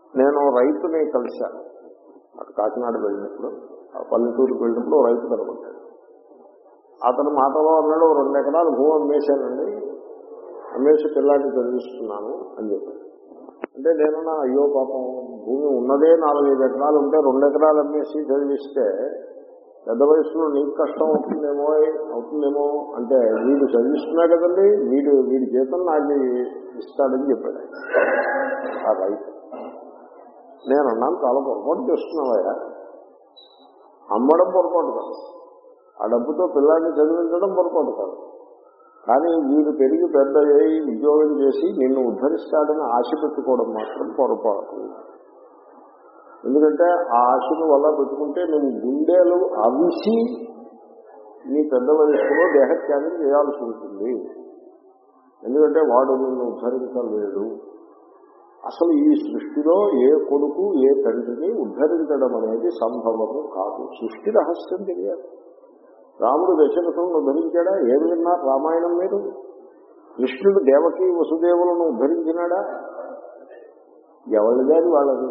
నేను రైతుని కలిశాను అటు కాకినాడ వెళ్ళినప్పుడు ఆ పల్లెటూరుకి వెళ్ళినప్పుడు ఓ రైతు కనబడ్డాడు అతను మాటలో అన్నాడు "ఓ రెండు ఎకరాలు భూమి అమ్మేశానండి అమ్మేసి పిల్లాడిని చదివిస్తున్నాను అని చెప్పాడు అంటే నేను నా అయ్యో పాపం భూమి ఉన్నదే నాలుగైదు ఎకరాలు ఉంటే రెండు ఎకరాలు అమ్మేసి చదివిస్తే పెద్ద వయసులో నీకు కష్టం అవుతుందేమో అవుతుందేమో అంటే వీడు చదివిస్తున్నా కదండి వీడు వీడి జీతం నాకు ఇస్తాడని చెప్పాడు ఆయన. ఆ రైతు నేను అన్నాను చాలా పొరపాటు చేస్తున్నావయ్యా అమ్మడం పొరపాటు కాదు ఆ డబ్బుతో పిల్లాడిని చదివించడం పొరపాటు కాదు కానీ వీడు పెరిగి పెద్ద అయ్యి ఉద్యోగం చేసి నిన్ను ఉద్ధరిస్తాడని ఆశ పెట్టుకోవడం మాత్రం పొరపాటు ఎందుకంటే ఆ ఆశను వల్ల పెట్టుకుంటే నువ్వు గుండెలు అవిసి నీ పెద్ద వయసులో దేహత్యాగం చేయాల్సి ఉంటుంది ఎందుకంటే వాడు నిన్ను ఉద్ధరించలేడు అసలు ఈ సృష్టిలో ఏ కొడుకు ఏ తండ్రిని ఉద్ధరించడం అనేది సంభవము కాదు సృష్టి రహస్యం తెలియాలి రాముడు దశరథులను ఉద్ధరించాడా ఏం విన్నారు రామాయణం మీరు కృష్ణుడు దేవకి వసుదేవులను ఉద్ధరించినాడా ఎవరిది అది వాళ్ళది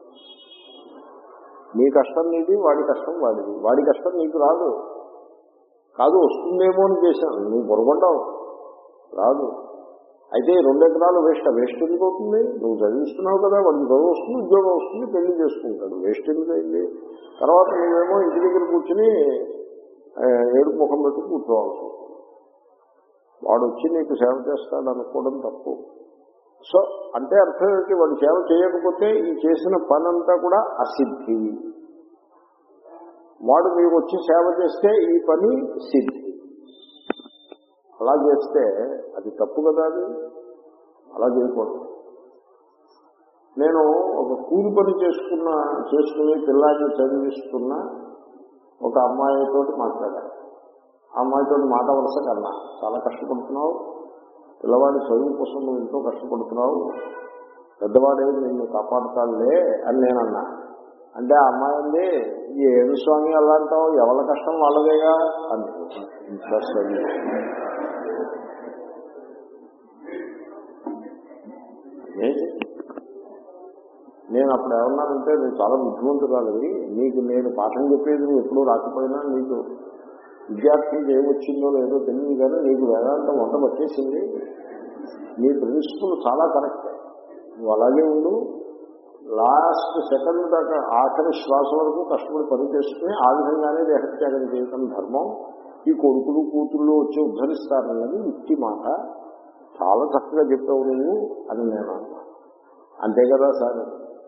నీ కష్టం నీది వాడి కష్టం వాడిది వాడి కష్టం నీకు రాదు కాదు వస్తుందేమో అని చేశాను నువ్వు పొరపడ్డావు రాదు అయితే ఈ రెండు ఎకరాలు వేస్ట్ వేస్ట్ ఎందుకు అవుతుంది నువ్వు చదివిస్తున్నావు కదా వాడికి చదువు వస్తుంది ఉద్యోగం వస్తుంది పెళ్లి చేసుకుంటాడు వేస్ట్ ఎందుకు అయింది తర్వాత నువ్వేమో ఇంటి దగ్గర కూర్చుని ఆ, ఏడుపు ముఖం పెట్టి కూర్చోవాల్సి వస్తుంది వాడు వచ్చి నీకు సేవ చేస్తాడు అనుకోవడం తప్పు సో అంటే అర్థం ఏంటి వాడు సేవ చేయకపోతే ఈ చేసిన పనంతా కూడా అసిద్ధి వాడు మీకు వచ్చి సేవ చేస్తే ఈ పని సిద్ధి అలా చేస్తే అది తప్పు కదా అది అలా చేయకూడదు నేను ఒక కూలి పని చేసుకున్న చేసుకుని పిల్లాన్ని చదివిస్తున్న ఒక అమ్మాయితో మాట్లాడాను ఆ అమ్మాయితో మాట వరుస కన్నా చాలా కష్టపడుతున్నావు పిల్లవాడి చదువు కోసం నువ్వు ఎంతో కష్టపడుతున్నావు పెద్దవాడే నిన్ను కాపాడుతాడులే అని నేను అన్నా అంటే ఆ అమ్మాయి అంది ఏమి స్వామి అలా అంటావు ఎవరి కష్టం వాళ్ళదేగా అని బస్ అది. ఏంటి? నేను అప్పుడు ఏమన్నానంటే నేను చాలా బుద్ధిమంతురాలివి నీకు నేను పాఠం చెప్పేది నువ్వు ఎప్పుడూ రాకపోయినా నీకు విద్యార్థికి ఏమొచ్చిందో లేదో తెలియదు కానీ నీకు వేదాంతం వంట పట్టేసింది నీ ప్రిన్సిపల్ చాలా కరెక్ట్ నువ్వు అలాగే ఉండు లాస్ట్ సెకండ్ దాకా ఆఖరి శ్వాస వరకు కష్టపడి పని చేసుకుని ఆ విధంగానే దేహత్యాగం చేయటం ధర్మం ఈ కొడుకులు కూతుళ్ళు వచ్చి ఉద్ధరిస్తారన్నది యుక్తి మాట చాలా చక్కగా చెప్పావు నువ్వు అని నేను అన్నా అంతే కదా సార్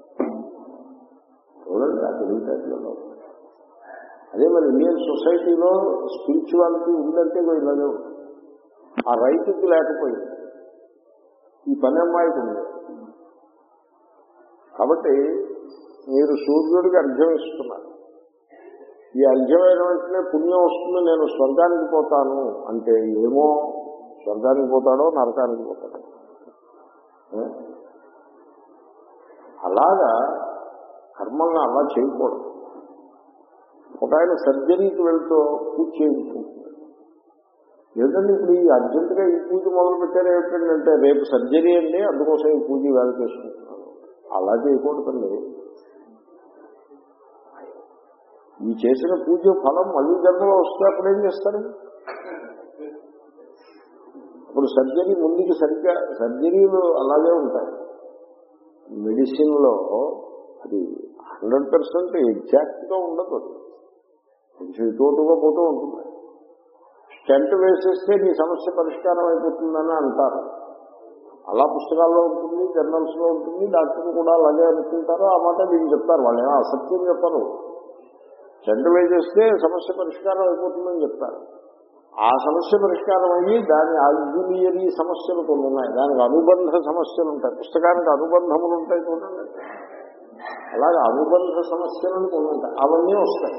చూడండి ఆ తెలివితేటలలో అదే మరి ఇండియన్ సొసైటీలో స్పిరిచువాలిటీ ఉందంటే ఇలాగే ఉంటుంది. ఆ రైతుకి లేకపోయింది ఈ పని అమ్మాయికి ఉంది కాబట్టి మీరు సూర్యుడికి అర్ఘ్యం ఇస్తున్నారు ఈ అర్ఘ్యమైన వెంటనే పుణ్యం వస్తుంది నేను స్వర్గానికి పోతాను అంటే ఏమో స్వర్గానికి పోతాడో నరకానికి పోతాడో ఏ? అలాగా కర్మల్ని అలా చేయకూడదు ఒక ఆయన సర్జరీకి వెళ్తూ పూజ చేయించుకుంటున్నాడు ఏంటంటే ఇప్పుడు ఈ అర్జెంటుగా ఈ పూజ మొదలు పెట్టారు ఏమిటంటే రేపు సర్జరీ అండి అందుకోసం ఈ పూజ వేళ చేసుకుంటున్నాను అలా చేయకూడదండి ఈ చేసిన పూజ ఫలం మళ్ళీ జన్మలో వస్తే అప్పుడు ఏం చేస్తారు ఇప్పుడు సర్జరీ ముందుకి సరిగ్గా సర్జరీలు అలాగే ఉంటాయి మెడిసిన్ లో అది హండ్రెడ్ పర్సెంట్ ఎగ్జాక్ట్ గా ఉండదు అది కొంచెం ఇటుగా పోతూ ఉంటుంది స్టెంట్ వేసేస్తే నీ సమస్య పరిష్కారం అయిపోతుందని అంటారు అలా పుస్తకాల్లో ఉంటుంది జర్నల్స్ లో ఉంటుంది డాక్టర్లు కూడా అలాగే అనుకుంటారు ఆ మాట మీకు చెప్తారు వాళ్ళు ఏమో అసత్యం చెప్పరు స్టెంట్ వేసేస్తే సమస్య పరిష్కారం అయిపోతుందని చెప్తారు ఆ సమస్య పరిష్కారం అయ్యి దాని ఆగ్నేయరీ సమస్యలు కొన్ని ఉన్నాయి దానికి అనుబంధ సమస్యలు ఉంటాయి పుస్తకానికి అనుబంధములు ఉంటాయి చూడండి అలాగే అనుబంధ సమస్యలను కొన్ని ఉంటాయి అవన్నీ వస్తాయి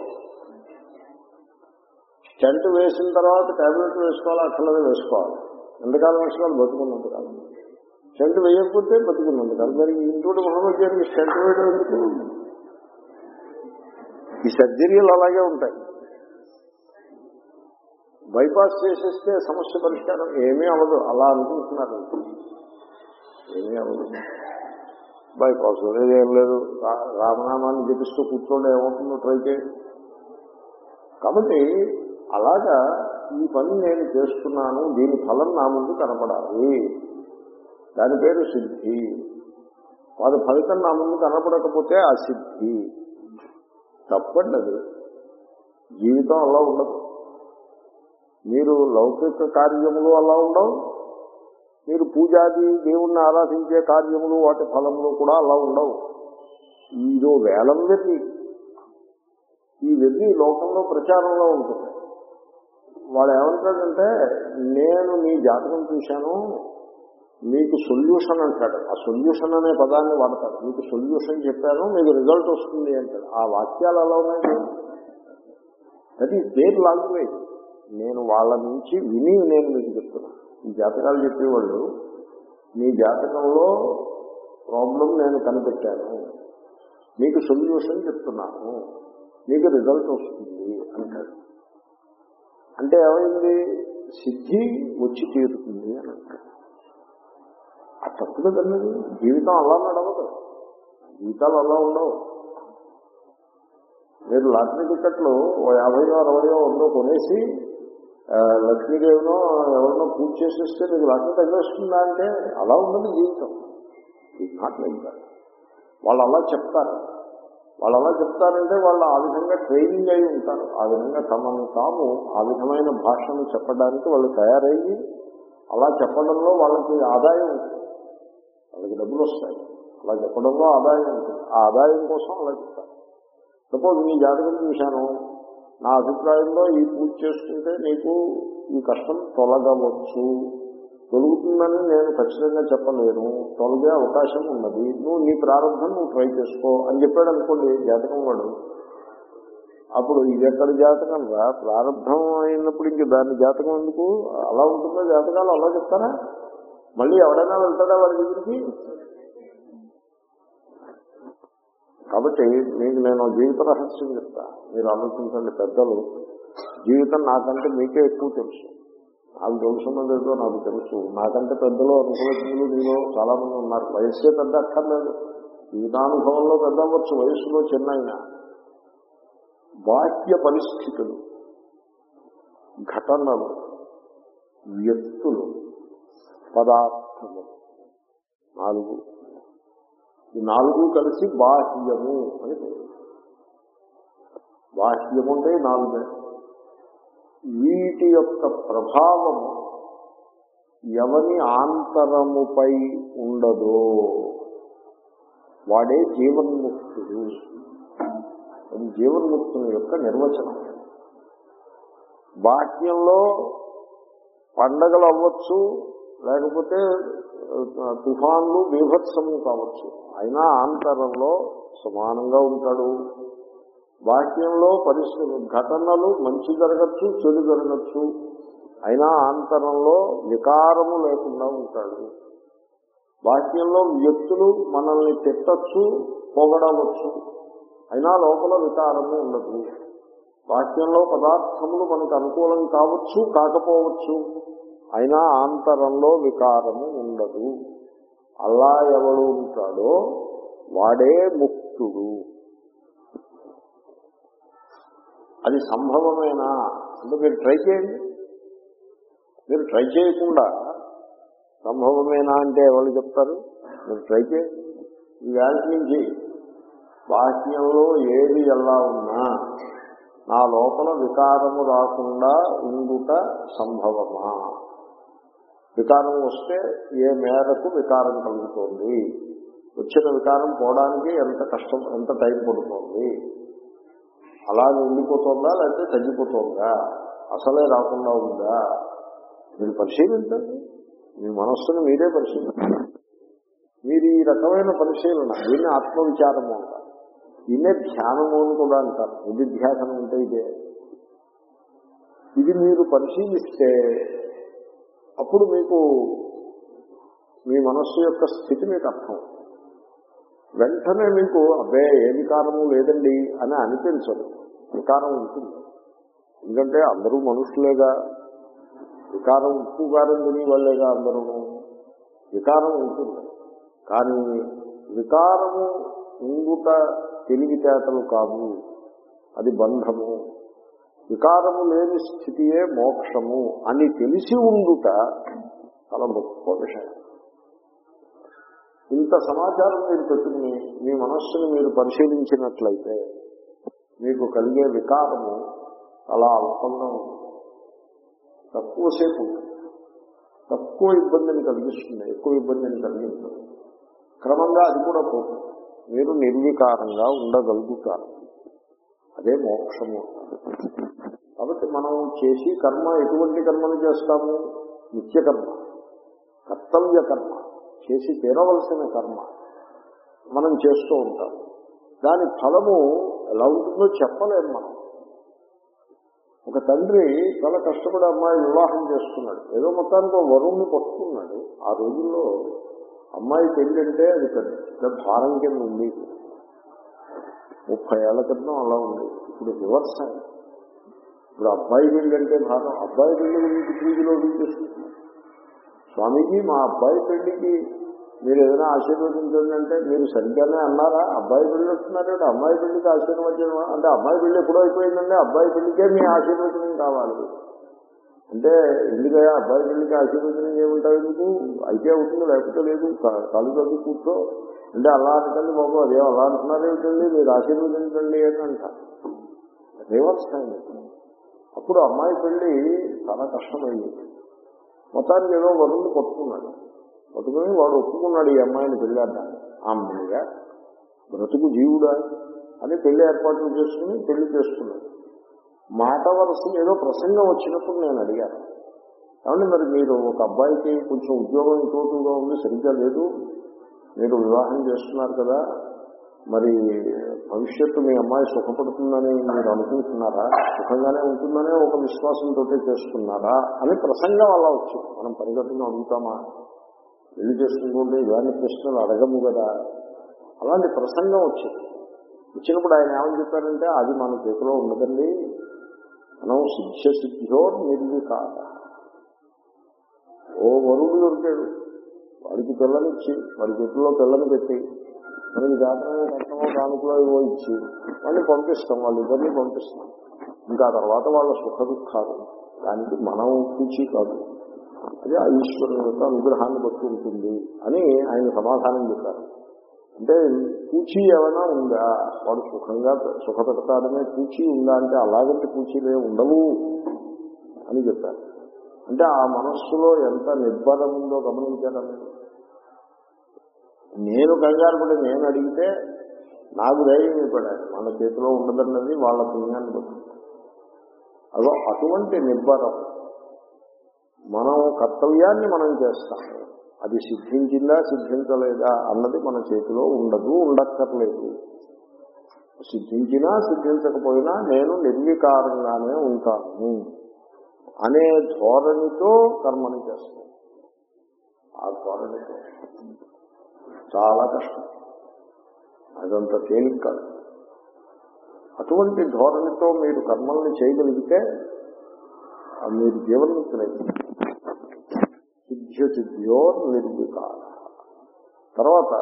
స్టెంట్ వేసిన తర్వాత టాబ్లెట్ వేసుకోవాలి అట్లనే వేసుకోవాలి ఎంతకాలం వేసుకోవాలి బతుకున్నంత కాలం స్టెంట్ వేయకపోతే బతుకున్నంత కాలం మరి ఇంటి మొహమ్మద్ గారికి స్టెంట్ వేయడం ఎందుకు ఈ సర్జరీలు అలాగే ఉంటాయి బైపాస్ చేసేస్తే సమస్య పరిష్కారం ఏమీ అవ్వదు అలా అనుకుంటున్నారు ఏమీ అవ్వదు బైపాస్ ఏం లేదు రా- రామనామాన్ని జపిస్తూ కూర్చోండి ఏమవుతుందో ట్రై చేయండి కాబట్టి అలాగా ఈ పని నేను చేస్తున్నాను దీని ఫలం నా ముందు కనపడాలి దాని పేరు సిద్ధి వారి ఫలితం నా ముందు కనపడకపోతే ఆ సిద్ధి తప్పండి అది జీవితం అలా ఉండదు మీరు లౌకిక కార్యములు అలా ఉండవు మీరు పూజాది దేవుణ్ణి ఆరాధించే కార్యములు వాటి ఫలములు కూడా అలా ఉండవు ఇదో వేలం వెర్రి ఈ వెర్రి లోకంలో ప్రచారంలో ఉంటుంది వాడు ఏమంటాడంటే నేను మీ జాతకం చూశాను మీకు సొల్యూషన్ అంటాడు ఆ సొల్యూషన్ అనే పదాన్ని వాడతాడు మీకు సొల్యూషన్ చెప్పాను మీకు రిజల్ట్ వస్తుంది అంటాడు ఆ వాక్యాలు ఎలా ఉన్నాయి దట్ ఈస్ దేర్ లాంగ్వేజ్ నేను వాళ్ళ నుంచి విని నేను మీకు చెప్తున్నాను ఈ జాతకాలు చెప్పేవాళ్ళు మీ జాతకంలో ప్రాబ్లం నేను కనిపెట్టాను మీకు సొల్యూషన్ చెప్తున్నాను మీకు రిజల్ట్ వస్తుంది అంటాడు అంటే ఏమైంది సిద్ధి వచ్చి తీరుతుంది అని అంటాడు ఆ తప్పు కదండి జీవితం అలా నడవదు జీవితాలు అలా ఉండవు మీరు లాటరీ టికెట్లు ఓ యాభైయో అరవయో వందో కొనేసి ఆ, లక్ష్మీదేవినో ఎవరినో పూజ చేసేస్తే మీకు లాటరీ తగిలేస్తుందా అంటే అలా ఉండదు జీవితం ఇట్ నాట్ లైక్ దాట్ వాళ్ళు అలా చెప్తారు వాళ్ళు అలా చెప్తారంటే వాళ్ళు ఆ విధంగా ట్రైనింగ్ అయి ఉంటారు ఆ విధంగా తమను తాము ఆ విధమైన భాషను చెప్పడానికి వాళ్ళు తయారయ్యి అలా చెప్పడంలో వాళ్ళకి ఆదాయం ఉంటుంది వాళ్ళకి డబ్బులు వస్తాయి అలా చెప్పడంలో ఆదాయం ఉంటుంది ఆ ఆదాయం కోసం అలా చెప్తారు సపోజ్ మీ జాతకం చూశాను నా అభిప్రాయంలో ఈ పూజ చేసుకుంటే నీకు ఈ కష్టం తొలగవచ్చు తొలుగుతుందని నేను ఖచ్చితంగా చెప్పలేను తొలగే అవకాశం ఉన్నది నువ్వు నీ ప్రారంభం నువ్వు ట్రై చేసుకో అని చెప్పాడు అనుకోండి జాతకం వాడు అప్పుడు ఇది ఎక్కడ జాతకం రా ప్రారంభం అయినప్పుడు ఇంక దాని జాతకం ఎందుకు అలా ఉంటుందో జాతకాలు అలా చెప్తారా మళ్ళీ ఎవడైనా వెళ్తాడా వాడి దగ్గరికి కాబట్టి మీకు నేను జీవిత రహస్యం చెప్తా మీరు ఆలోచించండి పెద్దలు జీవితం నాకంటే మీకే ఎక్కువ తెలుసు నాకు తెలుసున్నది ఏదో నాకు తెలుసు నాకంటే పెద్దలు అనుకూలజ్ఞులు మీలో చాలా మంది ఉన్నారు వయస్సే పెద్ద అక్కర్లేదు జీవితానుభవంలో పెద్ద అవ్వచ్చు వయస్సులో చిన్నైనా బాహ్య పరిస్థితులు ఘటనలు వ్యక్తులు పదార్థములు నాలుగు ఈ నాలుగు కలిసి బాహ్యము అని పేరు బాహ్యము అంటే ఈ నాలుగే వీటి యొక్క ప్రభావము ఎవని ఆంతరముపై ఉండదో వాడే జీవన్ముక్తుడు అది జీవన్ముక్తుని యొక్క నిర్వచనం బాహ్యంలో పండగలు అవ్వచ్చు లేకపోతే ఆ, తుఫాన్లు బీభత్సము కావచ్చు అయినా ఆంతరంలో సమానంగా ఉంటాడు బాహ్యంలో పరిస్థితి ఘటనలు మంచి జరగచ్చు చెడు జరగచ్చు అయినా ఆంతరంలో వికారము లేకుండా ఉంటాడు బాహ్యంలో వ్యక్తులు మనల్ని తిట్టచ్చు పొగడవచ్చు అయినా లోపల వికారము ఉండదు బాహ్యంలో పదార్థములు మనకు అనుకూలం కావచ్చు కాకపోవచ్చు అయినా ఆంతరంలో వికారము ఉండదు అలా ఎవడు ఉంటాడో వాడే ముక్తుడు అది సంభవమేనా అంటే మీరు ట్రై చేయండి మీరు ట్రై చేయకుండా సంభవమేనా అంటే ఎవరు చెప్తారు మీరు ట్రై చేయండి ఈ వేళ నుంచి బాహ్యంలో ఏది ఎలా ఉన్నా నా లోపల వికారము రాకుండా ఉండుట సంభవమా వికారం వస్తే ఏ మేరకు వికారం కలుగుతోంది వచ్చిన వికారం పోవడానికి ఎంత కష్టం ఎంత టైం పడుతోంది అలాగే ఉండిపోతుందా లేకపోతే తగ్గిపోతుందా అసలే రాకుండా ఉందా మీరు పరిశీలించండి మీ మనస్సును మీరే పరిశీలించండి మీరు ఈ రకమైన పరిశీలన దీన్ని ఆత్మవిచారము అంటారు దీన్నే ధ్యానము అని కూడా అంటారు నిధిధ్యాసనం అంటే ఇదే ఇది మీరు పరిశీలిస్తే అప్పుడు మీకు మీ మనస్సు యొక్క స్థితి మీకు అర్థం వెంటనే మీకు అబ్బే ఏ వికారము లేదండి అని అనిపించదు వికారం ఉంటుంది ఎందుకంటే అందరూ మనుషులేగా వికారం ఉప్పు కారం తిని వాళ్ళేగా అందరూ వికారం ఉంటుంది కానీ వికారము ఉండుట తెలివితేటలు కావు అది బంధము వికారము లేని స్థితియే మోక్షము అని తెలిసి ఉండుట చాలా గొప్ప విషయం ఇంత సమాచారం మీరు పెట్టుకుని మీ మనస్సును మీరు పరిశీలించినట్లయితే మీకు కలిగే వికారము చాలా అల్పంగా ఉంటుంది తక్కువసేపు ఉంటుంది తక్కువ ఇబ్బందిని కలిగిస్తుంది ఎక్కువ ఇబ్బందిని కలిగిస్తుంది క్రమంగా అది కూడా పోతుంది మీరు నిర్వికారంగా ఉండగలుగుతారు అదే మోక్షము కాబట్టి మనం చేసి కర్మ ఎటువంటి కర్మను చేస్తాము నిత్యకర్మ కర్తవ్య కర్మ చేసి తీరవలసిన కర్మ మనం చేస్తూ ఉంటాం దాని ఫలము ఎలా ఉంటుందో చెప్పలేము మనం ఒక తండ్రి చాలా కష్టపడి అమ్మాయి వివాహం చేసుకున్నాడు ఏదో మొత్తానికి ఒక వరుణ్ణి పట్టుకున్నాడు ఆ రోజుల్లో అమ్మాయి పెళ్లి అంటే అది పెద్ద భారం కింద ఉంది ముప్పై ఏళ్ల క్రితం అలా ఉంది ఇప్పుడు రివర్స్ అయింది ఇప్పుడు అబ్బాయి పెళ్లి అంటే భారం అబ్బాయి పెళ్లి గురించి పూజలో తీసుకుంటున్నారు స్వామీజీ మా అబ్బాయి పెళ్లికి మీరు ఏదైనా ఆశీర్వదించండి అంటే మీరు సరిగ్గానే అన్నారా అబ్బాయి పెళ్లి వస్తున్నారే అమ్మాయి పెళ్లికి ఆశీర్వచనం అంటే అమ్మాయి పెళ్లి ఎప్పుడో అయిపోయిందండి అబ్బాయి పెళ్లికే మీ ఆశీర్వచనం కావాలి అంటే ఎందుకయ్యా అబ్బాయి పెళ్లికి ఆశీర్వచనం ఏముంటావు ఎందుకు అయితే అవుతుంది లేకపోతే లేదు కళ్ళు తగ్గి కూర్చో అంటే అలా అనకండి బాబు అదే అలా అంటున్నారు ఏమిటండి మీరు ఆశీర్వదించండి అని అంటారు రివర్స్ అయింది అప్పుడు అమ్మాయి పెళ్లి చాలా కష్టమైంది మొత్తానికి ఏదో వరుణ్ణి పట్టుకున్నాడు పట్టుకుని వాడు ఒప్పుకున్నాడు ఈ అమ్మాయిని పెళ్ళాడ్డాన్ని ఆ అమ్మాయిగా బ్రతుకు జీవుడా అని పెళ్లి ఏర్పాట్లు చేసుకుని పెళ్లి చేసుకున్నాడు మాట వరుస ఏదో ప్రసంగం వచ్చినప్పుడు నేను అడిగాను కాబట్టి మరి మీరు ఒక అబ్బాయికి కొంచెం ఉద్యోగం ఇంకోటుగా ఉంది సరిగ్గా లేదు మీరు వివాహం చేస్తున్నారు కదా మరి భవిష్యత్తు మీ అమ్మాయి సుఖపడుతుందని మీరు అనుకుంటున్నారా సుఖంగానే ఉంటుందనే ఒక విశ్వాసంతో చేస్తున్నారా అని ప్రసంగం అలా వచ్చింది మనం పరిగెత్తుని అడుగుతామా పెళ్లి చేసుకుంటుంటే ఇలాంటి ప్రశ్నలు అడగము కదా అలాంటి ప్రసంగం వచ్చింది వచ్చినప్పుడు ఆయన ఏమని చెప్పారంటే అది మన చేతిలో ఉండదండి మనం సిద్ధ్య సిద్ధ్యో నిర్వికార ఓ వరుడు దొరికాడు వాడికి పిల్లనిచ్చి వాడి చేతుల్లో పిల్లని పెట్టి మనకి జాతరమే కష్టమో కానుకలో ఇవో ఇచ్చి వాళ్ళని పంపిస్తాం వాళ్ళిద్దరిని పంపిస్తాం ఇంకా తర్వాత వాళ్ళ సుఖ దుఃఖాలు దానికి మనం పూచి కాదు అది ఆ ఈశ్వరుని యొక్క అనుగ్రహాన్ని బట్టి ఉంటుంది అని ఆయన సమాధానం చెప్పారు అంటే పూచి ఏమైనా ఉందా వాడు సుఖంగా సుఖ పెడతాడనే పూచి ఉందా అంటే అలాగంటి పూచీలే ఉండవు అని చెప్పారు అంటే ఆ మనస్సులో ఎంత నిర్భరం ఉందో గమనించారని నేను కంగారు పడి నేను అడిగితే నాకు ధైర్యం ఇవ్వడాడు మన చేతిలో ఉండదన్నది వాళ్ళ పుణ్యాన్ని బట్టి అదో అటువంటి నిర్భరం మనం కర్తవ్యాన్ని మనం చేస్తాం అది సిద్ధించిందా సిద్ధించలేదా అన్నది మన చేతిలో ఉండదు ఉండక్కర్లేదు సిద్ధించినా సిద్ధించకపోయినా నేను నిర్వికారంగానే ఉంటాను అనే ధోరణితో కర్మని చేస్తాను ఆ ధోరణితో చాలా కష్టం అదంత తేలిక కాదు అటువంటి ధోరణితో మీరు కర్మల్ని చేయగలిగితే ఆ మీరు జీవన్ముక్తులైతే సిద్ధ్య సిద్ధ్యో నిర్వికార తర్వాత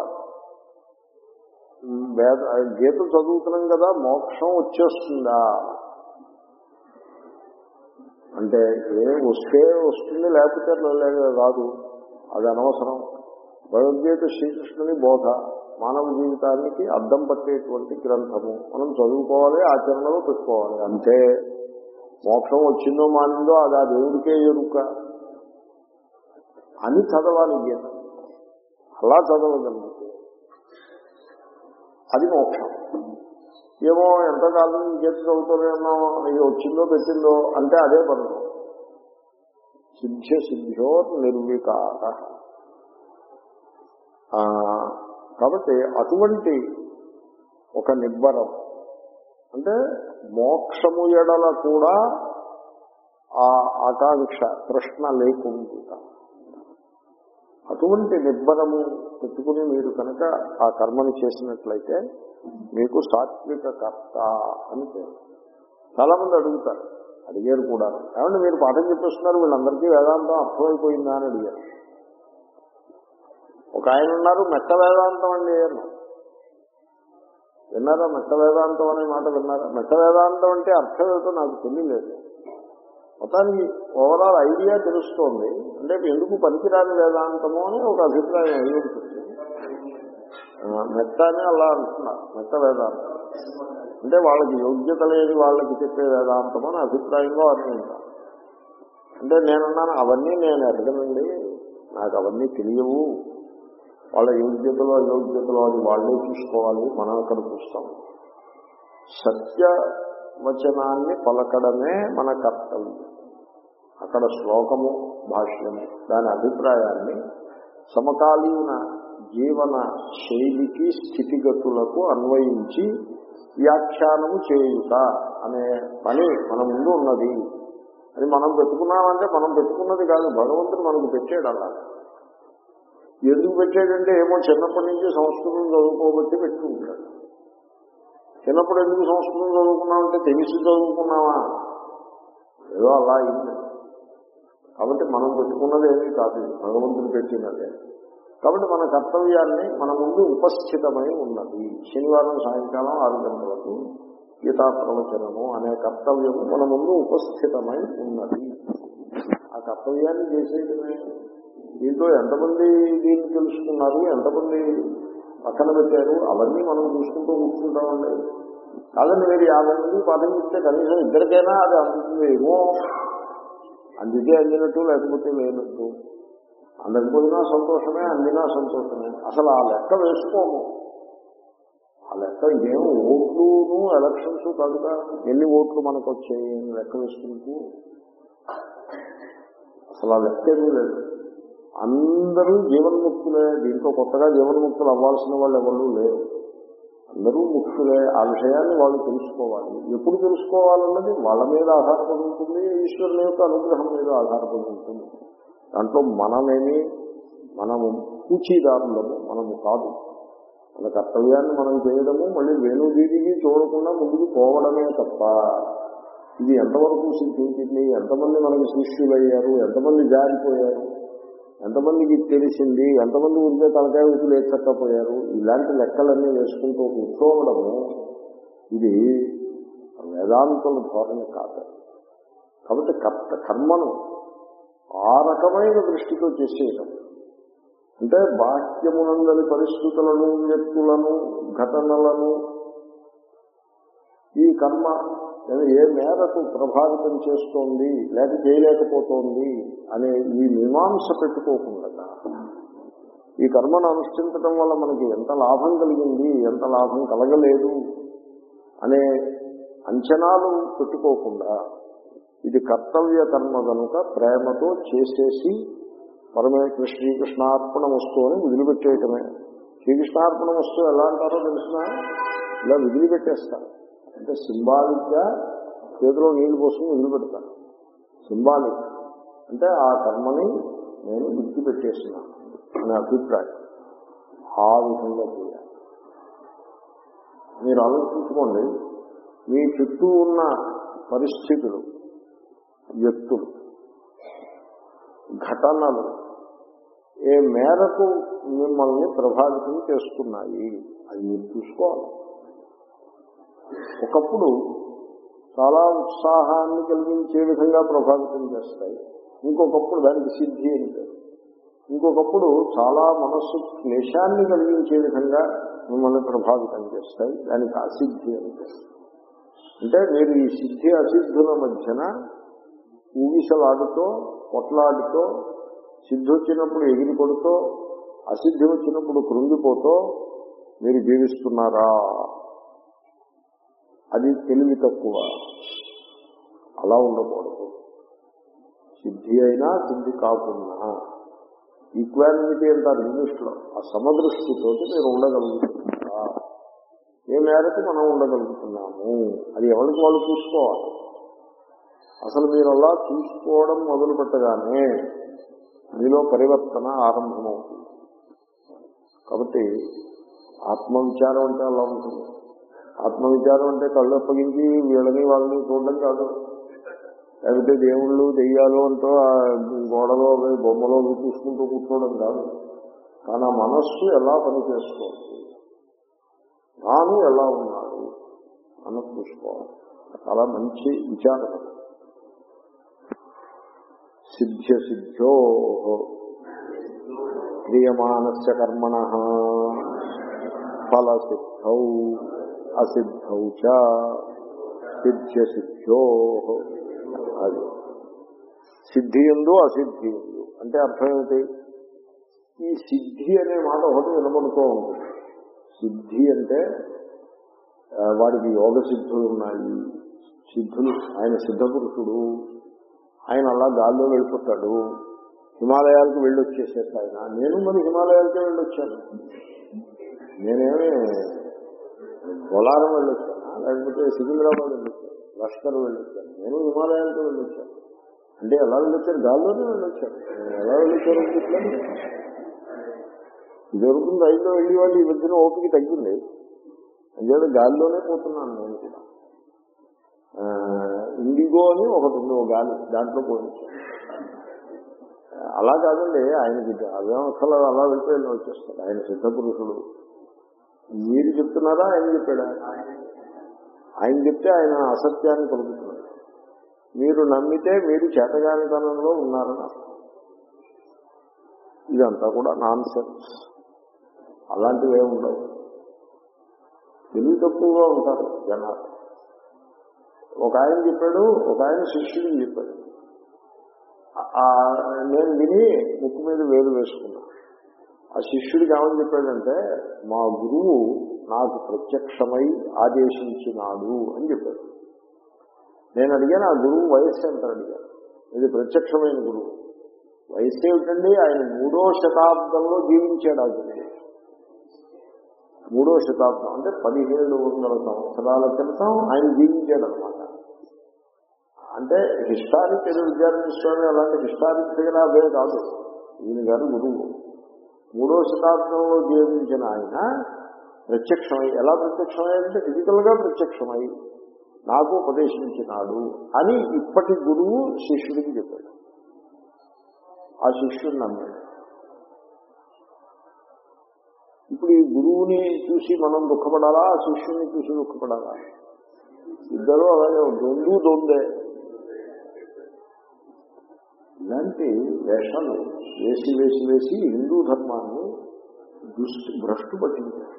వేద గీత చదువుతున్నాం కదా మోక్షం వచ్చేస్తుందా అంటే ఏ వస్తే వస్తుంది లేకపోతే లేదు రాదు అది అనవసరం భగవద్గీత శ్రీకృష్ణుని బోధ మానవ జీవితానికి అద్దం పట్టేటువంటి గ్రంథము మనం చదువుకోవాలి ఆచరణలో పెట్టుకోవాలి అంతే మోక్షం వచ్చిందో మానిందో అది ఆ దేవుడికే ఎరుక అని చదవాలి గీత అలా చదవగలిగితే అది మోక్షం ఏమో ఎంతకాలం గీత చదువుతానేమో ఇది వచ్చిందో పెట్టిందో అంటే అదే పనులు సిద్ధ్య సిద్ధ్యో నిర్వికార కాబట్టి అటువంటి ఒక నిబ్బరం అంటే మోక్షము ఎడల కూడా ఆ ఆకాంక్ష ప్రశ్న లేకుండా అటువంటి నిబ్బరము పెట్టుకుని మీరు కనుక ఆ కర్మని చేసినట్లయితే మీకు సాత్విక కర్త అని పేరు చాలా మంది అడుగుతారు అడిగారు కూడా ఏమంటే మీరు పాఠం చెప్పేస్తున్నారు వీళ్ళందరికీ వేదాంతం అర్థమైపోయిందా అని అడిగారు ఒక ఆయన ఉన్నారు మెట్ట వేదాంతం అండి అన్నారు విన్నారా మెట్ట వేదాంతం అనే మాట విన్నారా మెట్ట వేదాంతం అంటే అర్థం ఏమిటో నాకు తెలియలేదు మొత్తానికి ఓవరాల్ ఐడియా తెలుస్తోంది అంటే ఎందుకు పనికిరాని వేదాంతము అని ఒక అభిప్రాయం అయి ఉంటుంది ఆ, మెట్ట అని అలా అంటున్నారు మెట్ట వేదాంతం అంటే వాళ్ళకి యోగ్యత లేని వాళ్ళకి చెప్పే వేదాంతం అని అభిప్రాయంగా అనుకుంటాను అంటే నేనున్నాను అవన్నీ నేను ఎరగనండి నాకు అవన్నీ తెలియవు వాళ్ళ యోగ్యతలో అయోగ్యతలో అది వాళ్ళే చూసుకోవాలి మనం అక్కడ చూస్తాం సత్య వచనాన్ని పలకడమే మన కర్తవ్యం అక్కడ శ్లోకము భాష్యము దాని అభిప్రాయాన్ని సమకాలీన జీవన శైలికి స్థితిగతులకు అన్వయించి వ్యాఖ్యానము చేయుట అనే పని మన ముందు ఉన్నది అది మనం పెట్టుకున్నామంటే మనం పెట్టుకున్నది కాదు భగవంతుడు మనకు పెట్టాడు అలా ఎందుకు పెట్టాడంటే ఏమో చిన్నప్పటి నుంచి సంస్కృతం చదువుకోబట్టి పెట్టుకుంటాడు చిన్నప్పుడు ఎందుకు సంస్కృతం చదువుకున్నామంటే తెలిసి చదువుకున్నావా ఏదో అలా అయింది కాబట్టి మనం పెట్టుకున్నది ఏమీ కాదు ఇది. భగవంతుడు పెట్టినదే కాబట్టి మన కర్తవ్యాన్ని మన ముందు ఉపస్థితమై ఉన్నది శనివారం సాయంకాలం ఆరు గంటలకు గీతా ప్రవచనము అనే కర్తవ్యము మన ముందు ఉపస్థితమై ఉన్నది ఆ కర్తవ్యాన్ని చేసేయడమే దీంట్లో ఎంతమంది దీన్ని తెలుసుకున్నారు ఎంతమంది పక్కన పెట్టారు అవన్నీ మనం చూసుకుంటూ కూర్చుంటామండి కాదండి మీరు యాభై మంది పాఠం చెప్తే కనీసం ఇద్దరికైనా అది అందుతుంది ఏమో అందితే అందినట్టు లేకపోతే లేనట్టు అందకపోయినా సంతోషమే అందినా సంతోషమే అసలు ఆ లెక్క వేసుకోము ఆ లెక్క ఇదేం ఓట్లును ఎలక్షన్స్ కాదుగా ఎన్ని ఓట్లు మనకు వచ్చాయి అని లెక్క వేసుకుంటూ అసలు ఆ లెక్క ఏమీ లేదు అందరూ జీవన్ముక్తులే దీంట్లో కొత్తగా జీవన్ముక్తులు అవ్వాల్సిన వాళ్ళు ఎవరు లేరు అందరూ ముక్తులే ఆ విషయాన్ని వాళ్ళు తెలుసుకోవాలి ఎప్పుడు తెలుసుకోవాలన్నది వాళ్ళ మీద ఆధారపడి ఉంటుంది ఈశ్వరుని యొక్క అనుగ్రహం మీద ఆధారపడి ఉంటుంది దాంట్లో మనమేమి మనము పూచీదారులము మనము కాదు మన కర్తవ్యాన్ని మనం చేయడము మళ్ళీ వేణుదీదికి చూడకుండా ముందుకు పోవడమే తప్ప ఇది ఎంతవరకు సిద్ధించింది ఎంతమంది మనకి శిష్యులయ్యారు ఎంతమంది జారిపోయారు ఎంతమందికి తెలిసింది ఎంతమంది ఉంటే తలకాయ ఊపి లేచక్కపోయారు ఇలాంటి లెక్కలన్నీ వేసుకుంటూ కూర్చోవడము ఇది వేదాంతుల ధోరణి కాదు కాబట్టి కర్త కర్మను ఆ రకమైన దృష్టితో చేసేయడం అంటే బాహ్యమునందని పరిస్థితులను వ్యక్తులను ఘటనలను ఈ కర్మ ఏ మేరకు ప్రభావితం చేస్తోంది లేక చేయలేకపోతోంది అనే ఈ మీమాంస పెట్టుకోకుండా ఈ కర్మను అనుష్ఠించడం వల్ల మనకి ఎంత లాభం కలిగింది ఎంత లాభం కలగలేదు అనే అంచనాలు పెట్టుకోకుండా ఇది కర్తవ్య కర్మ కనుక ప్రేమతో చేసేసి పరమే శ్రీకృష్ణార్పణ వస్తువు అని వదిలిపెట్టేయటమే శ్రీకృష్ణార్పణ వస్తువు ఎలా అంటారో తెలిసిన ఇలా వదిలిపెట్టేస్తారు అంటే సింబాలిక్ గా చేతిలో నీళ్లు పోసుకుని వదిలిపెడతాను సింబాలిక్ అంటే ఆ కర్మని నేను విడిచిపెట్టేస్తున్నాను అనే అభిప్రాయం ఆ విధంగా చేయాలి మీరు ఆలోచించుకోండి మీ చుట్టూ ఉన్న పరిస్థితులు వ్యక్తులు ఘటనలు ఏ మేరకు మిమ్మల్ని ప్రభావితం చేస్తున్నాయి అది మీరు చూసుకోవాలి ఒకప్పుడు చాలా ఉత్సాహాన్ని కలిగించే విధంగా ప్రభావితం చేస్తాయి ఇంకొకప్పుడు దానికి సిద్ధి అని పేరు ఇంకొకప్పుడు చాలా మనస్సు క్లేశాన్ని కలిగించే విధంగా మిమ్మల్ని ప్రభావితం చేస్తాయి దానికి అసిద్ధి అని పేరు అంటే మీరు ఈ సిద్ధి అసిద్ధుల మధ్యన ఊగిసలాడుతో కొట్లాడుతో సిద్ధి వచ్చినప్పుడు ఎగిరి కొడుతూ అసిద్ధి వచ్చినప్పుడు కృంగిపోతూ మీరు జీవిస్తున్నారా అది తెలివి తక్కువ అలా ఉండకూడదు సిద్ధి అయినా సిద్ధి కాకుండా ఈక్వాలిటీ అంటారు ఇంగ్లీష్లో ఆ సమదృష్టితో మీరు ఉండగలుగుతున్నారా ఏ మేరకు మనం ఉండగలుగుతున్నాము అది ఎవరికి వాళ్ళు చూసుకోవాలి అసలు మీరు అలా చూసుకోవడం మొదలు పెట్టగానే మీలో పరివర్తన ఆరంభమవుతుంది కాబట్టి ఆత్మవిచారం అంటే అలా ఉంటుంది ఆత్మవిచారం అంటే కళ్ళు అప్పగించి వీళ్ళని వాళ్ళని చూడడం కాదు లేకపోతే దేవుళ్ళు దెయ్యాలు అంటూ ఆ గోడలో అవి బొమ్మలో అవి చూసుకుంటూ కూర్చోవడం కాదు తన మనస్సు ఎలా పనిచేస్తోంది తాను ఎలా ఉన్నాడు అన్న చూసుకోవాలి చాలా మంచి విచారణ సిద్ధ్య సిద్ధ్యో క్రియమానస్య కర్మణ ఫలసిద్ధౌ అసిద్ధౌ చ సిద్ధ్య సిద్ధ్యో అది సిద్ధి ఎందు అసిద్ధి ఎందు అంటే అర్థం ఏంటి ఈ సిద్ధి అనే మాట ఒకటి వినబడుతూ ఉంటుంది సిద్ధి అంటే ఆ, వాడికి యోగ సిద్ధులు ఉన్నాయి సిద్ధులు ఆయన సిద్ధ పురుషుడు ఆయన అలా గాల్లో వెళ్ళిపోతాడు హిమాలయాలకు వెళ్ళొచ్చేసేట ఆయన నేను మరి హిమాలయాలకే వెళ్ళొచ్చాను నేనేమి పోలారం వెళ్ళొచ్చాను లేకపోతే సికింద్రాబాద్ వెళ్ళొచ్చాను లష్కర్ వెళ్ళొచ్చాను నేను హిమాలయాలకు వెళ్ళొచ్చాను అంటే ఎలా వెళ్ళొచ్చాను గాల్లోనే వెళ్ళొచ్చాను నేను ఎలా వెళ్ళొచ్చాను అనుకుంటున్నాను జరుగుతుంది రైల్లో వెళ్ళి వాళ్ళు ఈ మధ్యన ఓపిక తగ్గింది అంచేత గాలిలోనే పోతున్నాను నేను కూడా ఆ, ఇండిగో అని ఒకటి ఉంది ఒక గాలి దాంట్లో పోయించాను అలా కాదండి ఆయనకి అవేం అసలు అలా వెళ్ళిపోయి వచ్చేస్తాడు ఆయన సిద్ధ పురుషుడు మీరు చెప్తున్నారా ఆయన చెప్పాడా ఆయన చెప్తే ఆయన అసత్యాన్ని పలుకుతున్నాడు మీరు నమ్మితే మీరు చేతగానితనంలో ఉన్నారని అర్థం. ఇదంతా కూడా నాన్ సెన్స్ అలాంటివి ఏమి ఉండవు తెలివి తక్కువగా ఉంటారు జనాలు ఒక ఆయన చెప్పాడు ఒక ఆయన శిష్యుడికి చెప్పాడు ఆ నేను విని ముక్కు మీద వేలు వేసుకున్నా ఆ శిష్యుడికి ఏమని చెప్పాడంటే మా గురువు నాకు ప్రత్యక్షమై ఆదేశించినాడు అని చెప్పాడు నేను అడిగాను ఆ గురువు వయస్సు ఎంత అడిగాను ఇది ప్రత్యక్షమైన గురువు వయస్సు ఏమిటండి ఆయన మూడో శతాబ్దంలో జీవించాడు ఆ గురువు మూడో శతాబ్దం అంటే పదిహేడు వందల సంవత్సరాల క్రితం ఆయన జీవించాడు అనమాట అంటే హిస్టారిక్ ఏదో విద్యార్థి అలాంటి హిస్టారిక్ ఫిగర్ అవే కాదు ఈయన గారు గురువు మూడో శతాబ్దంలో జీవించిన ఆయన ప్రత్యక్షమై ఎలా ప్రత్యక్షమయ్యాడంటే ఫిజికల్ గా ప్రత్యక్షమై నాకు ఉపదేశించినాడు అని ఇప్పటి గురువు శిష్యుడికి చెప్పాడు ఆ శిష్యుడు నమ్మాడు ఇప్పుడు ఈ గురువుని చూసి మనం దుఃఖపడాలా ఆ శిష్యుని చూసి దుఃఖపడాలా ఇద్దరు అలాగే దొందు దొందే ఇలాంటి వేషాలు వేసి వేసి వేసి హిందూ ధర్మాన్ని దుష్టి భ్రష్టు పట్టించారు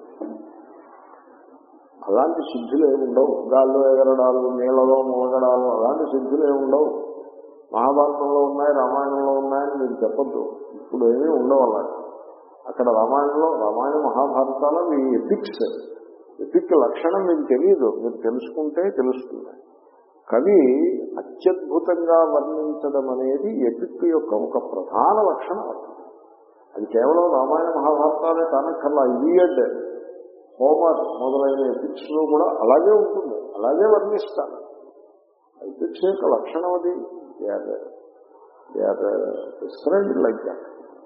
అలాంటి సిద్ధులు ఏమి ఉండవు గాల్లో ఎగరడాలు నీళ్ళలో మూలగడాలు అలాంటి సిద్ధులు ఏమి ఉండవు మహాభారతంలో ఉన్నాయి రామాయణంలో ఉన్నాయని మీరు చెప్పద్దు ఇప్పుడు ఏమీ ఉండవు అలాంటి అక్కడ రామాయణంలో రామాయణ మహాభారతాల మీ ఎపిక్స్ ఎపిక్ లక్షణం మీకు తెలియదు మీరు తెలుసుకుంటే తెలుస్తుంది కవి అత్యద్భుతంగా వర్ణించడం అనేది ఎపిక్ యొక్క ఒక ప్రధాన లక్షణం అది. అది కేవలం రామాయణ మహాభారతాలే కానక్కర్లా ఇలియడ్ హోమర్ మొదలైన ఎపిక్స్ లో కూడా అలాగే ఉంటుంది అలాగే వర్ణిస్తారు ఎపిక్స్ యొక్క లక్షణం అది they are different like that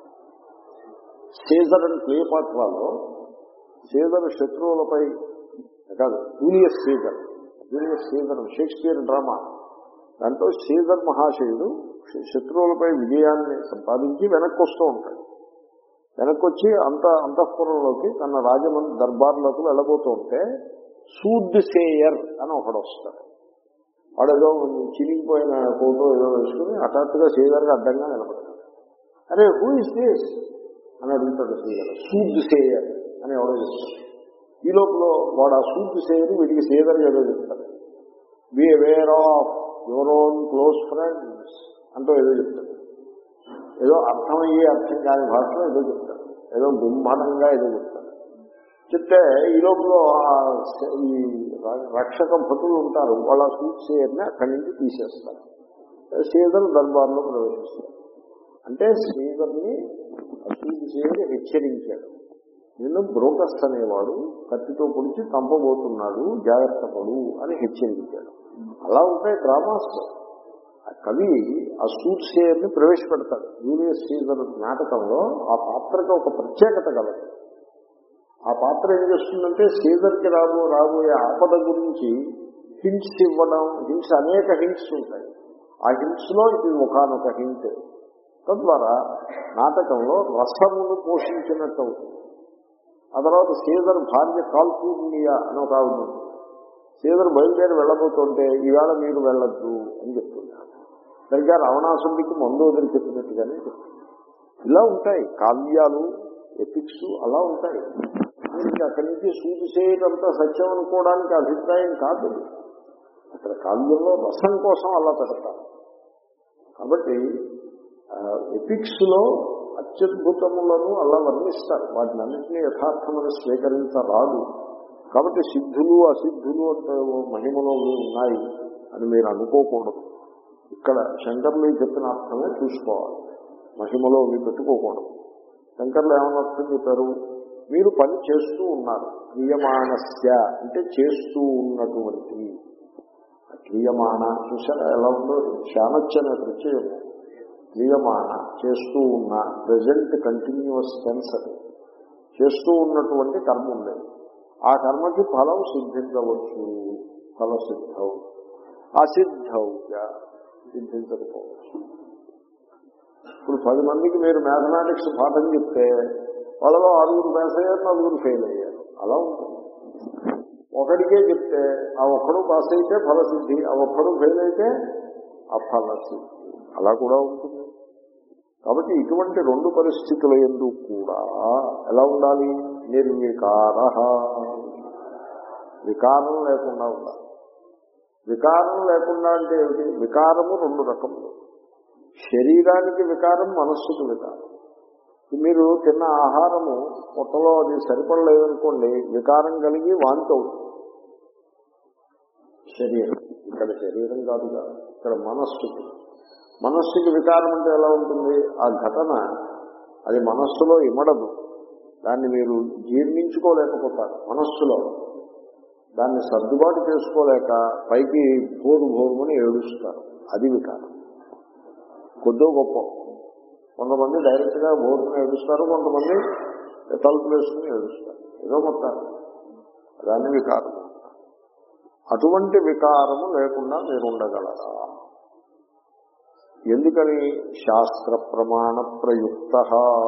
Caesar and క్లియోపాట్రాలో సీజర్ శత్రువులపై కాదు Julius Caesar Julius Caesar Shakespeare drama దాంట్లో సీజర్ మహాశయుడు శత్రువులపై విజయాన్ని సంపాదించి వెనక్కి వస్తూ ఉంటాడు వెనక్కి వచ్చి అంత అంతఃపురంలోకి తన రాజమండ్రి దర్బార్లోకి వెళ్ళబోతూ ఉంటే సూద్ సేయర్ అని ఒకడు వస్తాడు వాడు ఏదో చిరిగిపోయిన ఫోటో ఏదో వేసుకుని హఠాత్తుగా సీజర్గా అడ్డంగా నిలబడతాడు అరే హూ ఇస్ దిస్ అని అడుగుతాడు సీజర్ సూద్ సేయర్ అని ఎవడో చెప్తాడు ఈ లోపల వాడు ఆ సూద్ సేయర్ వీడికి సీజర్ ఏదో చెప్తాడు be aware of your own close friends అంటూ ఏదో చెప్తాడు ఏదో అర్థమయ్యే అర్థం కాని భాషలో ఏదో చెప్తాడు ఏదో గుంభనంగా ఏదో చెప్తాడు చెప్తే ఈ లోపల ఆ స- ఈ ర- రక్షక భటులు ఉంటారు వాళ్ళ సూట్ సేయర్ని అక్కడి నుంచి తీసేస్తారు సీజర్ దర్బార్లో ప్రవేశిస్తారు అంటే శ్రీధర్ని అసూది చేయని హెచ్చరించాడు నిన్ను బ్రోకస్ అనేవాడు కత్తితో పొడిచి చంపబోతున్నాడు జాగ్రత్త పడు అని హెచ్చరించాడు అలా ఉంటాయి డ్రామాస్ ఆ కవి ఆ సూట్ సేయర్ని ప్రవేశపెడతాడు జూలియస్ సీజర్ నాటకంలో ఆ పాత్రకి ఒక ప్రత్యేకత కలదు ఆ పాత్ర ఏం చేస్తుందంటే సీజర్కి రాబో రాబోయే ఆపద గురించి హింట్స్ ఇవ్వడం హింట్స్ అనేక హింట్స్ ఉంటాయి ఆ హింట్స్ లో ఇది ఒకనొక హింట్ తద్వారా నాటకంలో రసమును పోషించినట్టు అవుతుంది ఆ తర్వాత సీజర్ భార్య కాల్పూర్ణియా అని ఒక ఆవిడ ఉంది. సీజర్ బయలుదేరి వెళ్ళబోతుంటే ఈవేళ మీరు వెళ్ళొద్దు అని చెప్తున్నారు సరిగ్గా రావణాసుడికి మందు వదిలి చెప్పినట్టుగానే చెప్తున్నారు. ఇలా ఉంటాయి కావ్యాలు ఎపిక్స్ అలా ఉంటాయి ఇంకా అక్కడి నుంచి సూచిసేటంత సత్యం అనుకోవడానికి అభిప్రాయం కాదు అక్కడ కావ్యంలో రసం కోసం అలా పెడతారు కాబట్టి ఎపిక్స్ లో అత్యద్భుతములను అలా వర్ణిస్తారు వాటిని అన్నింటినీ యథార్థమని స్వీకరించరాదు కాబట్టి సిద్ధులు అసిద్ధులు అంటే ఓ మహిమలో ఉన్నాయి అని మీరు అనుకోకూడదు ఇక్కడ శంకర్లు చెప్పిన అర్థమే చూసుకోవాలి మహిమలో మీరు పెట్టుకోకూడదు శంకర్లు ఏమన్నా అర్థం చెప్పారు మీరు పని చేస్తూ ఉన్నారు క్రియమాణస్య అంటే చేస్తూ ఉన్నటువంటి ఆ క్రియమాణ చూసారా ఎలా ఉందో శానచ్చ అనే ప్రత్యయం క్రియమాణ చేస్తూ ఉన్న ప్రజెంట్ కంటిన్యూస్ టెన్స్ అది చేస్తూ ఉన్నటువంటి కర్మ ఉంది ఆ కర్మకి ఫలం సిద్ధించవచ్చు ఫలసిద్ధౌ అసిద్ధౌగా సిద్ధించకపోవచ్చు ఇప్పుడు పది మందికి మీరు మ్యాథమెటిక్స్ పాఠం చెప్తే వాళ్ళలో ఆరుగురు పాస్ అయ్యారు నలుగురు ఫెయిల్ అయ్యారు అలా ఉంటుంది ఒకడికే చెప్తే ఆ ఒక్కడు పాస్ అయితే ఫలసిద్ధి ఆ ఒక్కడు ఫెయిల్ అయితే అఫలసిద్ధి అలా కూడా ఉంటుంది కాబట్టి ఇటువంటి రెండు పరిస్థితుల ఎందు కూడా ఎలా ఉండాలి నిర్వికార వికారం లేకుండా ఉండాలి వికారం లేకుండా అంటే ఏమిటి వికారము రెండు రకములు శరీరానికి వికారం మనస్సుకు వికారం మీరు తిన్న ఆహారము పొట్టలో అది సరిపడలేదనుకోండి వికారం కలిగి వాంతి అవుతుంది శరీరం ఇక్కడ శరీరం కాదుగా ఇక్కడ మనస్సుకి మనస్సుకి వికారం అంటే ఎలా ఉంటుంది ఆ ఘటన అది మనస్సులో ఇమడదు దాన్ని మీరు జీర్ణించుకోలేకపోతారు మనస్సులో దాన్ని సర్దుబాటు చేసుకోలేక పైకి భోరు భోరుమని ఏడుస్తారు అది వికారం కొద్దో గొప్ప కొంతమంది డైరెక్ట్ గా బోర్డుని ఏడుస్తారు కొంతమంది తలుపులు వేసుకుని ఏడుస్తారు ఏదో మొత్తం దాన్ని వికారం అటువంటి వికారము లేకుండా మీరు ఉండగలరా ఎందుకని శాస్త్ర ప్రమాణ ప్రయుక్త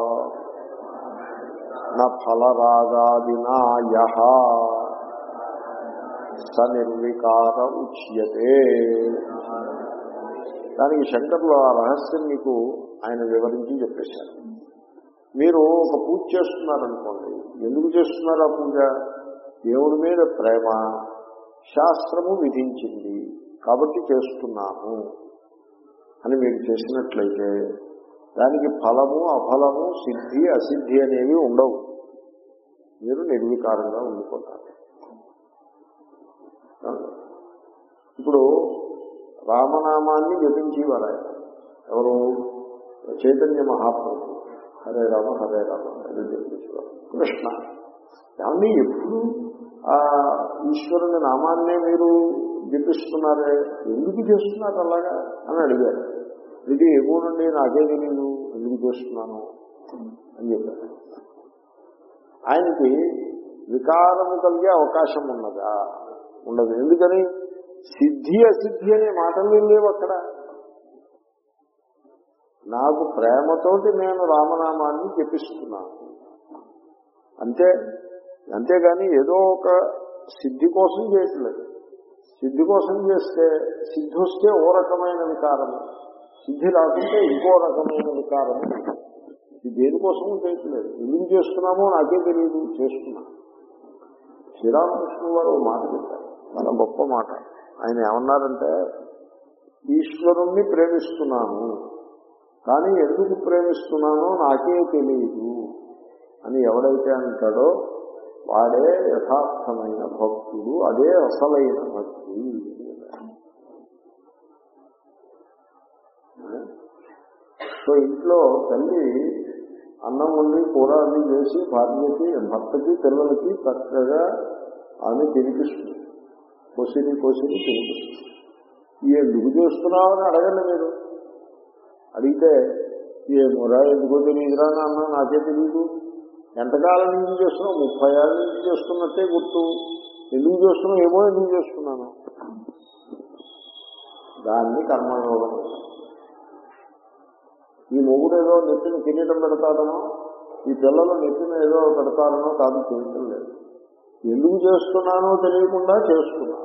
నా ఫలరాగాదినా యహ స నిర్వికార ఉచ్యతే దానికి శంకర్లు ఆ రహస్యం మీకు ఆయన వివరించి చెప్పేశారు మీరు ఒక పూజ చేస్తున్నారనుకోండి ఎందుకు చేస్తున్నారు ఆ పూజ దేవుడి మీద ప్రేమ శాస్త్రము విధించింది కాబట్టి చేస్తున్నాను అని మీరు చేసినట్లయితే దానికి ఫలము అఫలము సిద్ధి అసిద్ధి అనేవి ఉండవు మీరు నిర్వికారంగా ఉండిపోతారు ఇప్పుడు రామనామాన్ని జపించేవారు ఆయన ఎవరు చైతన్య మహాప్రభు హరే రామ హరే రామ అని జపించేవారు కృష్ణ ఏమన్నా ఎప్పుడు ఆ ఈశ్వరుని నామాన్నే మీరు జపిస్తున్నారే ఎందుకు చేస్తున్నారు అలాగా అని అడిగారు ఇది ఎగుడండి నాకే తెలియదు ఎందుకు చేస్తున్నాను అని చెప్పారు ఆయనకి వికారము కలిగే అవకాశం ఉన్నదా ఉండదు ఎందుకని సిద్ధి అసిద్ధి అనే మాటలు లేవు అక్కడ నాకు ప్రేమతోటి నేను రామనామాన్ని జపిస్తున్నాను అంతే అంతేగాని ఏదో ఒక సిద్ధి కోసం చేయట్లేదు సిద్ధి కోసం చేస్తే సిద్ధి వస్తే ఓ రకమైన వికారము సిద్ధి రాకుంటే ఇంకో రకమైన వికారము ఇది దేనికోసము చేయట్లేదు ఎందుకు చేస్తున్నామో నాకే తెలియదు చేస్తున్నా శ్రీరామకృష్ణ వారు ఓ మాట చెప్పారు చాలా గొప్ప మాట ఆయన ఏమన్నారంటే ఈశ్వరుణ్ణి ప్రేమిస్తున్నాను కానీ ఎందుకు ప్రేమిస్తున్నానో నాకే తెలియదు అని ఎవడైతే అంటాడో వాడే యథార్థమైన భక్తుడు అదే అసలైన భక్తి సో ఇంట్లో తల్లి అన్నం వండి కూర అన్ని చేసి భార్యకి భర్తకి పిల్లలకి చక్కగా ఆమె తినిపిస్తుంది కొసిరి కొసిరి తినిపిస్తుంది ఎందుకు చేస్తున్నామని అడగండి మీరు అడిగితే ఏ మురా ఎందుకో తెలియదురా నాన్న నాకే తెలియదు ఎంతకాలం నుంచి చేస్తున్నావు ముప్పై ఏళ్ళ నుంచి చేస్తున్నట్టే గుర్తు ఎందుకు చేస్తున్నావు ఏమో ఎందుకు చేస్తున్నాను దాన్ని కర్మయోగం ఈ మొగుడు ఏదో నెత్తిన కిరీటం పెడతాడనో ఈ పిల్లలు నెత్తిన ఏదో పెడతారనో కాదు చేయటం లేదు ఎందుకు చేస్తున్నానో తెలియకుండా చేస్తున్నాను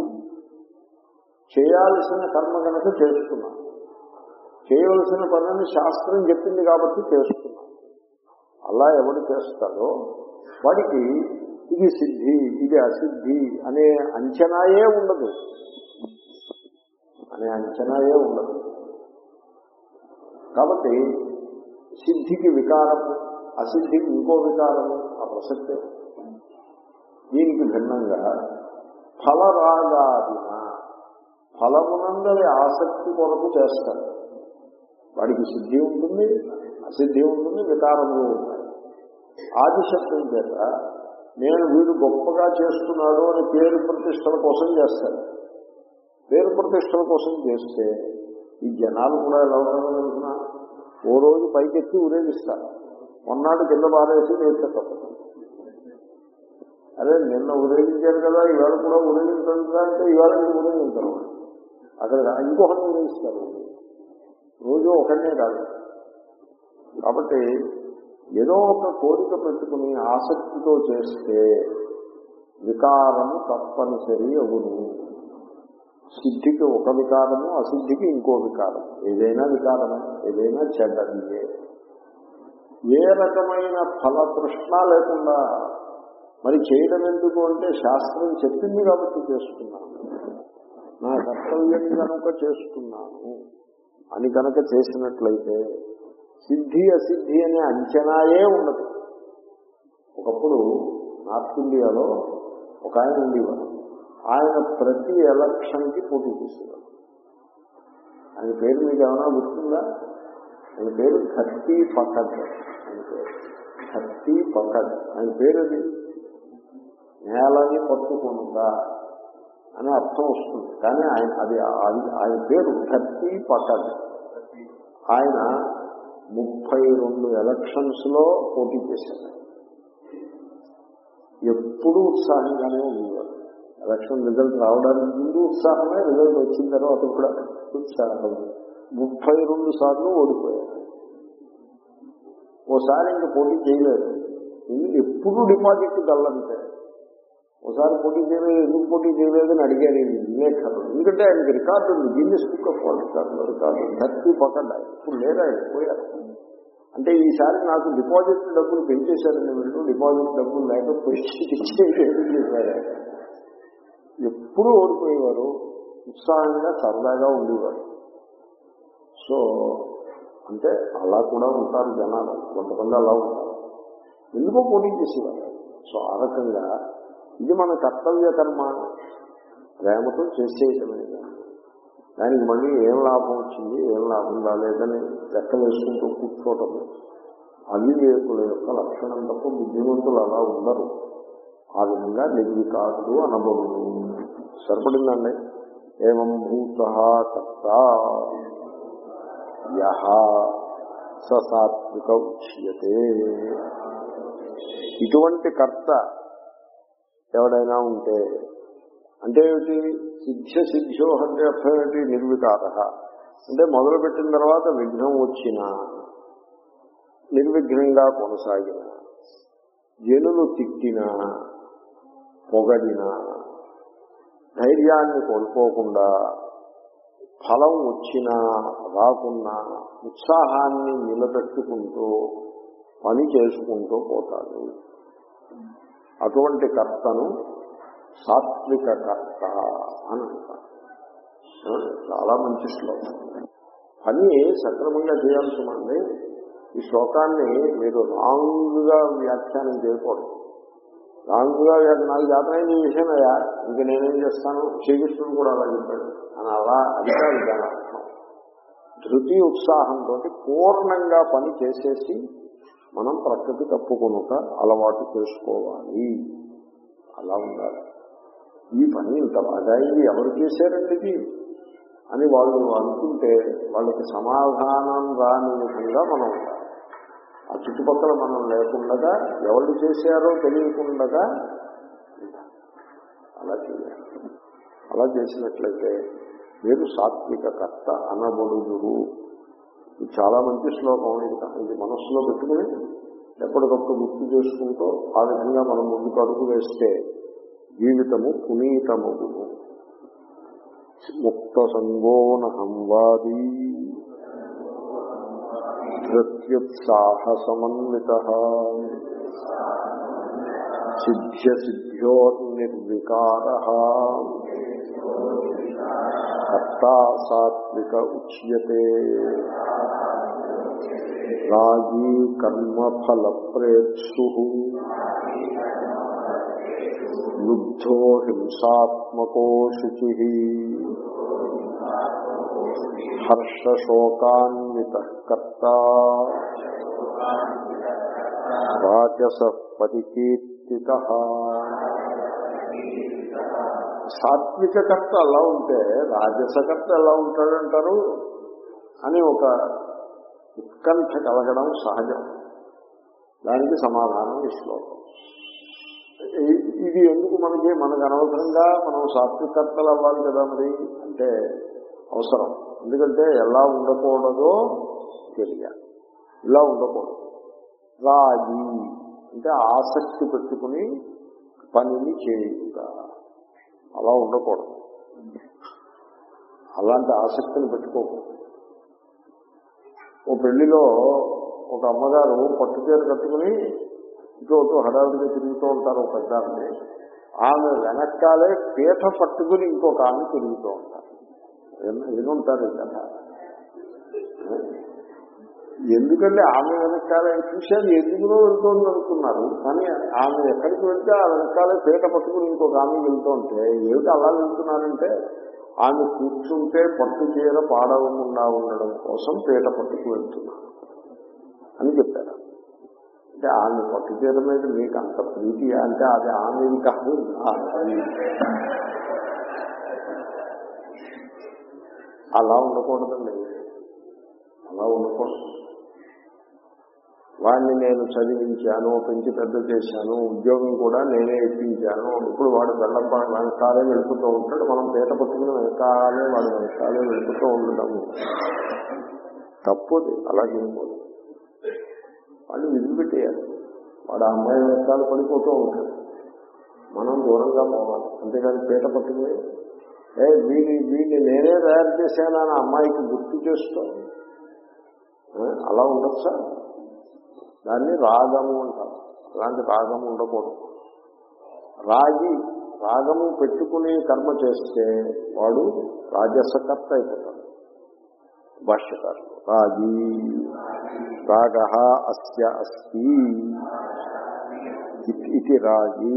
చేయాల్సిన కర్మ కనుక చేస్తున్నాను చేయవలసిన పనిని శాస్త్రం చెప్పింది కాబట్టి చేస్తున్నాను అలా ఎవడు చేస్తాడో వాడికి ఇది సిద్ధి ఇది అసిద్ధి అనే అంచనాయే ఉండదు అనే అంచనాయే ఉండదు కాబట్టి సిద్ధికి వికారము అసిద్ధికి ఇంకో వికారము ఆ ప్రసక్తే దీనికి భిన్నంగా ఫలరాగాదిన ఫలమునందరి ఆసక్తి కొరకు చేస్తాడు వాడికి సిద్ధి ఉంటుంది అసిద్ధి ఉంటుంది వికారములు ఉంటాయి ఆదిశక్తి చేత నేను వీడు గొప్పగా చేస్తున్నాడు అని పేరు ప్రతిష్టల కోసం చేస్తాడు పేరు ప్రతిష్టల కోసం చేస్తే ఈ జనాలు కూడా ఎలా ఉంటారో తెలుసిన ఓ రోజు పైకెత్తి ఊరేగిస్తారు మొన్నాడు కింద బారేసి నేర్చుకుంటారు అదే నిన్న ఊరేగించారు కదా ఇవాళ కూడా ఊరేగించారు అంటే ఇవాళ మీరు ఊరేగించారు అక్కడ ఇంకొకటి ఊరేగిస్తారు రోజు ఒకటే కాదు కాబట్టి ఏదో ఒక కోరిక పెట్టుకుని ఆసక్తితో చేస్తే వికారము తప్పనిసరి అవును సిద్ధికి ఒక వికారము అసిద్ధికి ఇంకో వికారం ఏదైనా వికారమే ఏదైనా చెడ్డదియే ఏ రకమైన ఫలతృష్ణ లేకుండా మరి చేయడం ఎందుకు అంటే శాస్త్రం చెప్పింది కాబట్టి చేస్తున్నాను నా కర్తవ్యం కనుక చేస్తున్నాను అని కనుక చేసినట్లయితే సిద్ధి అసిద్ధి అనే అంచనాయే ఉండదు ఒకప్పుడు నార్త్ ఇండియాలో ఒక ఆయన ఉండేవారు ఆయన ప్రతి ఎలక్షన్కి పోటీ చేసేవారు ఆయన పేరు మీకు ఏమైనా గుర్తుందా ఆయన పేరు ధర్తీ పక్కడ్ ఆయన పేరు ధర్తీ పక్కడ్ ఆయన పేరు అది నేలని పట్టుకుందా అని అర్థం వస్తుంది కానీ ఆయన అది అది- ఆయన పేరు ధర్తీ పక్కడ్ ఆయన ముప్పై రెండు ఎలక్షన్స్ లో పోటీ చేశారు ఎప్పుడూ ఉత్సాహంగానే ఉండేవారు ఎలక్షన్ రిజల్ట్ రావడానికి ముందు ఉత్సాహమే రిజల్ట్ వచ్చిన తర్వాత కూడా ఉత్సాహం ముప్పై రెండు సార్లు ఓడిపోయారు ఓసారి ఇంకా పోటీ చేయలేదు ఎందుకు ఎప్పుడు డిపాజిట్ గల్లంతే ఒకసారి పోటీ చేయలేదు ఎందుకు పోటీ చేయలేదని అడిగారు ఈ విలేకరులు ఎందుకంటే ఆయనకి రికార్డు ఉంది Guinness book of world record record thirty పక్కన ఇప్పుడు లేదా ఆయన పోయారు అంటే ఈసారి నాకు డిపాజిట్ డబ్బులు పెంచేశారని వీళ్ళు డిపాజిట్ డబ్బులు లేకపోయి ఇచ్చేయలేదు చెప్పారు ఆయన. ఎప్పుడు ఓడిపోయేవారు ఉత్సాహంగా సరదాగా ఉండేవారు సో అంటే అలా కూడా ఉంటారు జనాలు కొంతమంది అలా ఉంటారు ఎందుకో పోటీ చేసేవారు సో ఆ రకంగా ఇది మన కర్తవ్య కర్మ ప్రేమతో చేసేయటమే దానికి మళ్ళీ ఏం లాభం వచ్చింది ఏం లాభం రాలేదని లెక్క వేసుకుంటూ కూర్చోవటం అవివేకుల యొక్క లక్షణం తప్ప బుద్ధిమంతులు అలా ఉండరు ఆ విధంగా నిర్వికారుడు అనబడును సరిపడిందండి ఏమం భూత కర్త యహ సాత్విక ఉచ్యతే ఇటువంటి కర్త ఎవడైనా ఉంటే అంటే ఏమిటి సిద్ధ్య సిద్ధ్యో అంటే అర్థం ఏమిటి నిర్వికార అంటే మొదలుపెట్టిన తర్వాత విఘ్నం వచ్చిన నిర్విఘ్నంగా కొనసాగిన జనులు తిట్టిన పొగడిన ధైర్యాన్ని కోల్పోకుండా ఫలం వచ్చినా రాకున్నా ఉత్సాహాన్ని నిలబెట్టుకుంటూ పని చేసుకుంటూ పోతాడు అటువంటి కర్తను సాత్విక కర్త అని అంటారు ఏమండి? చాలా మంచి శ్లోకం పని సక్రమంగా చేయాల్సి ఉందండి ఈ శ్లోకాన్ని మీరు రాంగ్ గా వ్యాఖ్యానం చేయకూడదు రాంగ్ గా వ్యాఖ్య- నాకు జాతరైన విషయం అయ్యా ఇంక నేనేం చేస్తాను శ్రీకృష్ణుడు కూడా అలా చెప్పాడు అని అలా అది కాదు దాని అర్థం ధృతి ఉత్సాహంతో పూర్ణంగా పని చేసేసి మనం ప్రకృతి తప్పుకొనుక అలవాటు చేసుకోవాలి అలా ఉండాలి ఈ పని ఇంత బాగా ఇది ఎవరు చేశారండి ఇది అని వాళ్ళు అనుకుంటే వాళ్ళకి సమాధానం రాని విధంగా మనం ఉండాలి ఆ చుట్టుపక్కల మనం లేకుండగా ఎవరు చేశారో తెలియకుండగా ఉండాలి. అలా చేయాలి అలా చేసినట్లయితే మీరు సాత్విక కర్త అనబడుదురు ఇది చాలా మంచి శ్లోకం ఇది ఇది మనస్సులో పెట్టుకుని ఎప్పటికప్పుడు గుర్తు చేసుకుంటూ ఆ విధంగా మనం ముందుకు అడుగు వేస్తే జీవితము పునీతమగును ముక్త సంగోనహంవాదీ ప్రత్యుత్సాహ సమన్విత సిద్ధ్య సిద్ధ్యోర్నిర్వికార కర్తా సాత్విక ఉచ్యతే రాజీ కర్మఫల ప్రేత్సు లుబ్ధో హింసాత్మకో శుచి హర్షశోకాన్విత కర్త రాజస పరికీర్తిత సాత్విక కర్త అలా ఉంటే రాజసకర్త ఎలా ఉంటాడంటారు అని ఒక ఉత్కంఠ కలగడం సహజం దానికి సమాధానం ఈ శ్లోకం ఇ- ఇది ఎందుకు మనకి మనకు అనవసరంగా మనం సాత్వికర్తలు అవ్వాలి కదా మరి అంటే అవసరం ఎందుకంటే ఎలా ఉండకూడదో తెలియాలి ఇలా ఉండకూడదు రాజీ అంటే ఆసక్తి పెట్టుకుని పనిని చేయుట అలా ఉండకూడదు అలాంటి ఆసక్తిని పెట్టుకోకూడదు ఓ పెళ్లిలో ఒక అమ్మగారు పట్టు చీర కట్టుకుని ఇటు అటు హడావిడిగా తిరుగుతూ ఉంటారు ఒక పెద్ద ఆమె ఆమె వెనకాలే పీఠ పట్టుకుని ఇంకొక ఆమె తిరుగుతూ ఉంటారు విన్న- వినుంటారు ఈ కథ ఎందుకంటే ఆమె వెనకాలే చూశారు ఎందుకునో వెళ్తోంది అనుకున్నారు కానీ ఆమె ఎక్కడికి వెళ్తే ఆ వెనకాలే పీట పట్టుకుని ఇంకొక ఆమె వెళ్తూ ఉంటే ఏమిటి అలా వెళ్తున్నారంటే ఆమె కూర్చుంటే పట్టు చీర పాడవకుండా ఉండడం కోసం పీట పట్టుకు వెళ్తున్నారు అని చెప్పారు అంటే ఆమె పట్టు చీర మీద మీకు అంత ప్రీతి అంటే అది ఆమెది కాదు నాది. అలా ఉండకూడదండి అలా ఉండకూడదు వాడిని నేను చదివించాను పెంచి పెద్ద చేశాను ఉద్యోగం కూడా నేనే ఇప్పించాను ఇప్పుడు వాడు వెళ్ళం వెనకాలే వెళుపుతూ ఉంటాడు మనం పీట పట్టుకుని వెనకాలే వాడు వెనకాలే వెళుపుతూ ఉండడం తప్పుది అలా చేయకూడదు వాడిని విదిలిపెట్టేయాలి వాడు ఆ అమ్మాయి వెనకాల పడిపోతూ ఉంటాడు మనం దూరంగా పోవాలి అంతేకాని పీట పట్టుకుని ఏ వీడి వీడిని నేనే తయారు చేశానని ఆ అమ్మాయికి గుర్తు చేస్తూ ఏ, అలా ఉండొచ్చా దాన్ని రాగము అంటారు అలాంటి రాగము ఉండకూడదు రాగి రాగము పెట్టుకుని కర్మ చేస్తే వాడు రాజసకర్త అయిపోతాడు భాష్యకారు రాజీ రాగ అస్య అస్తి ఇతి- ఇది రాజీ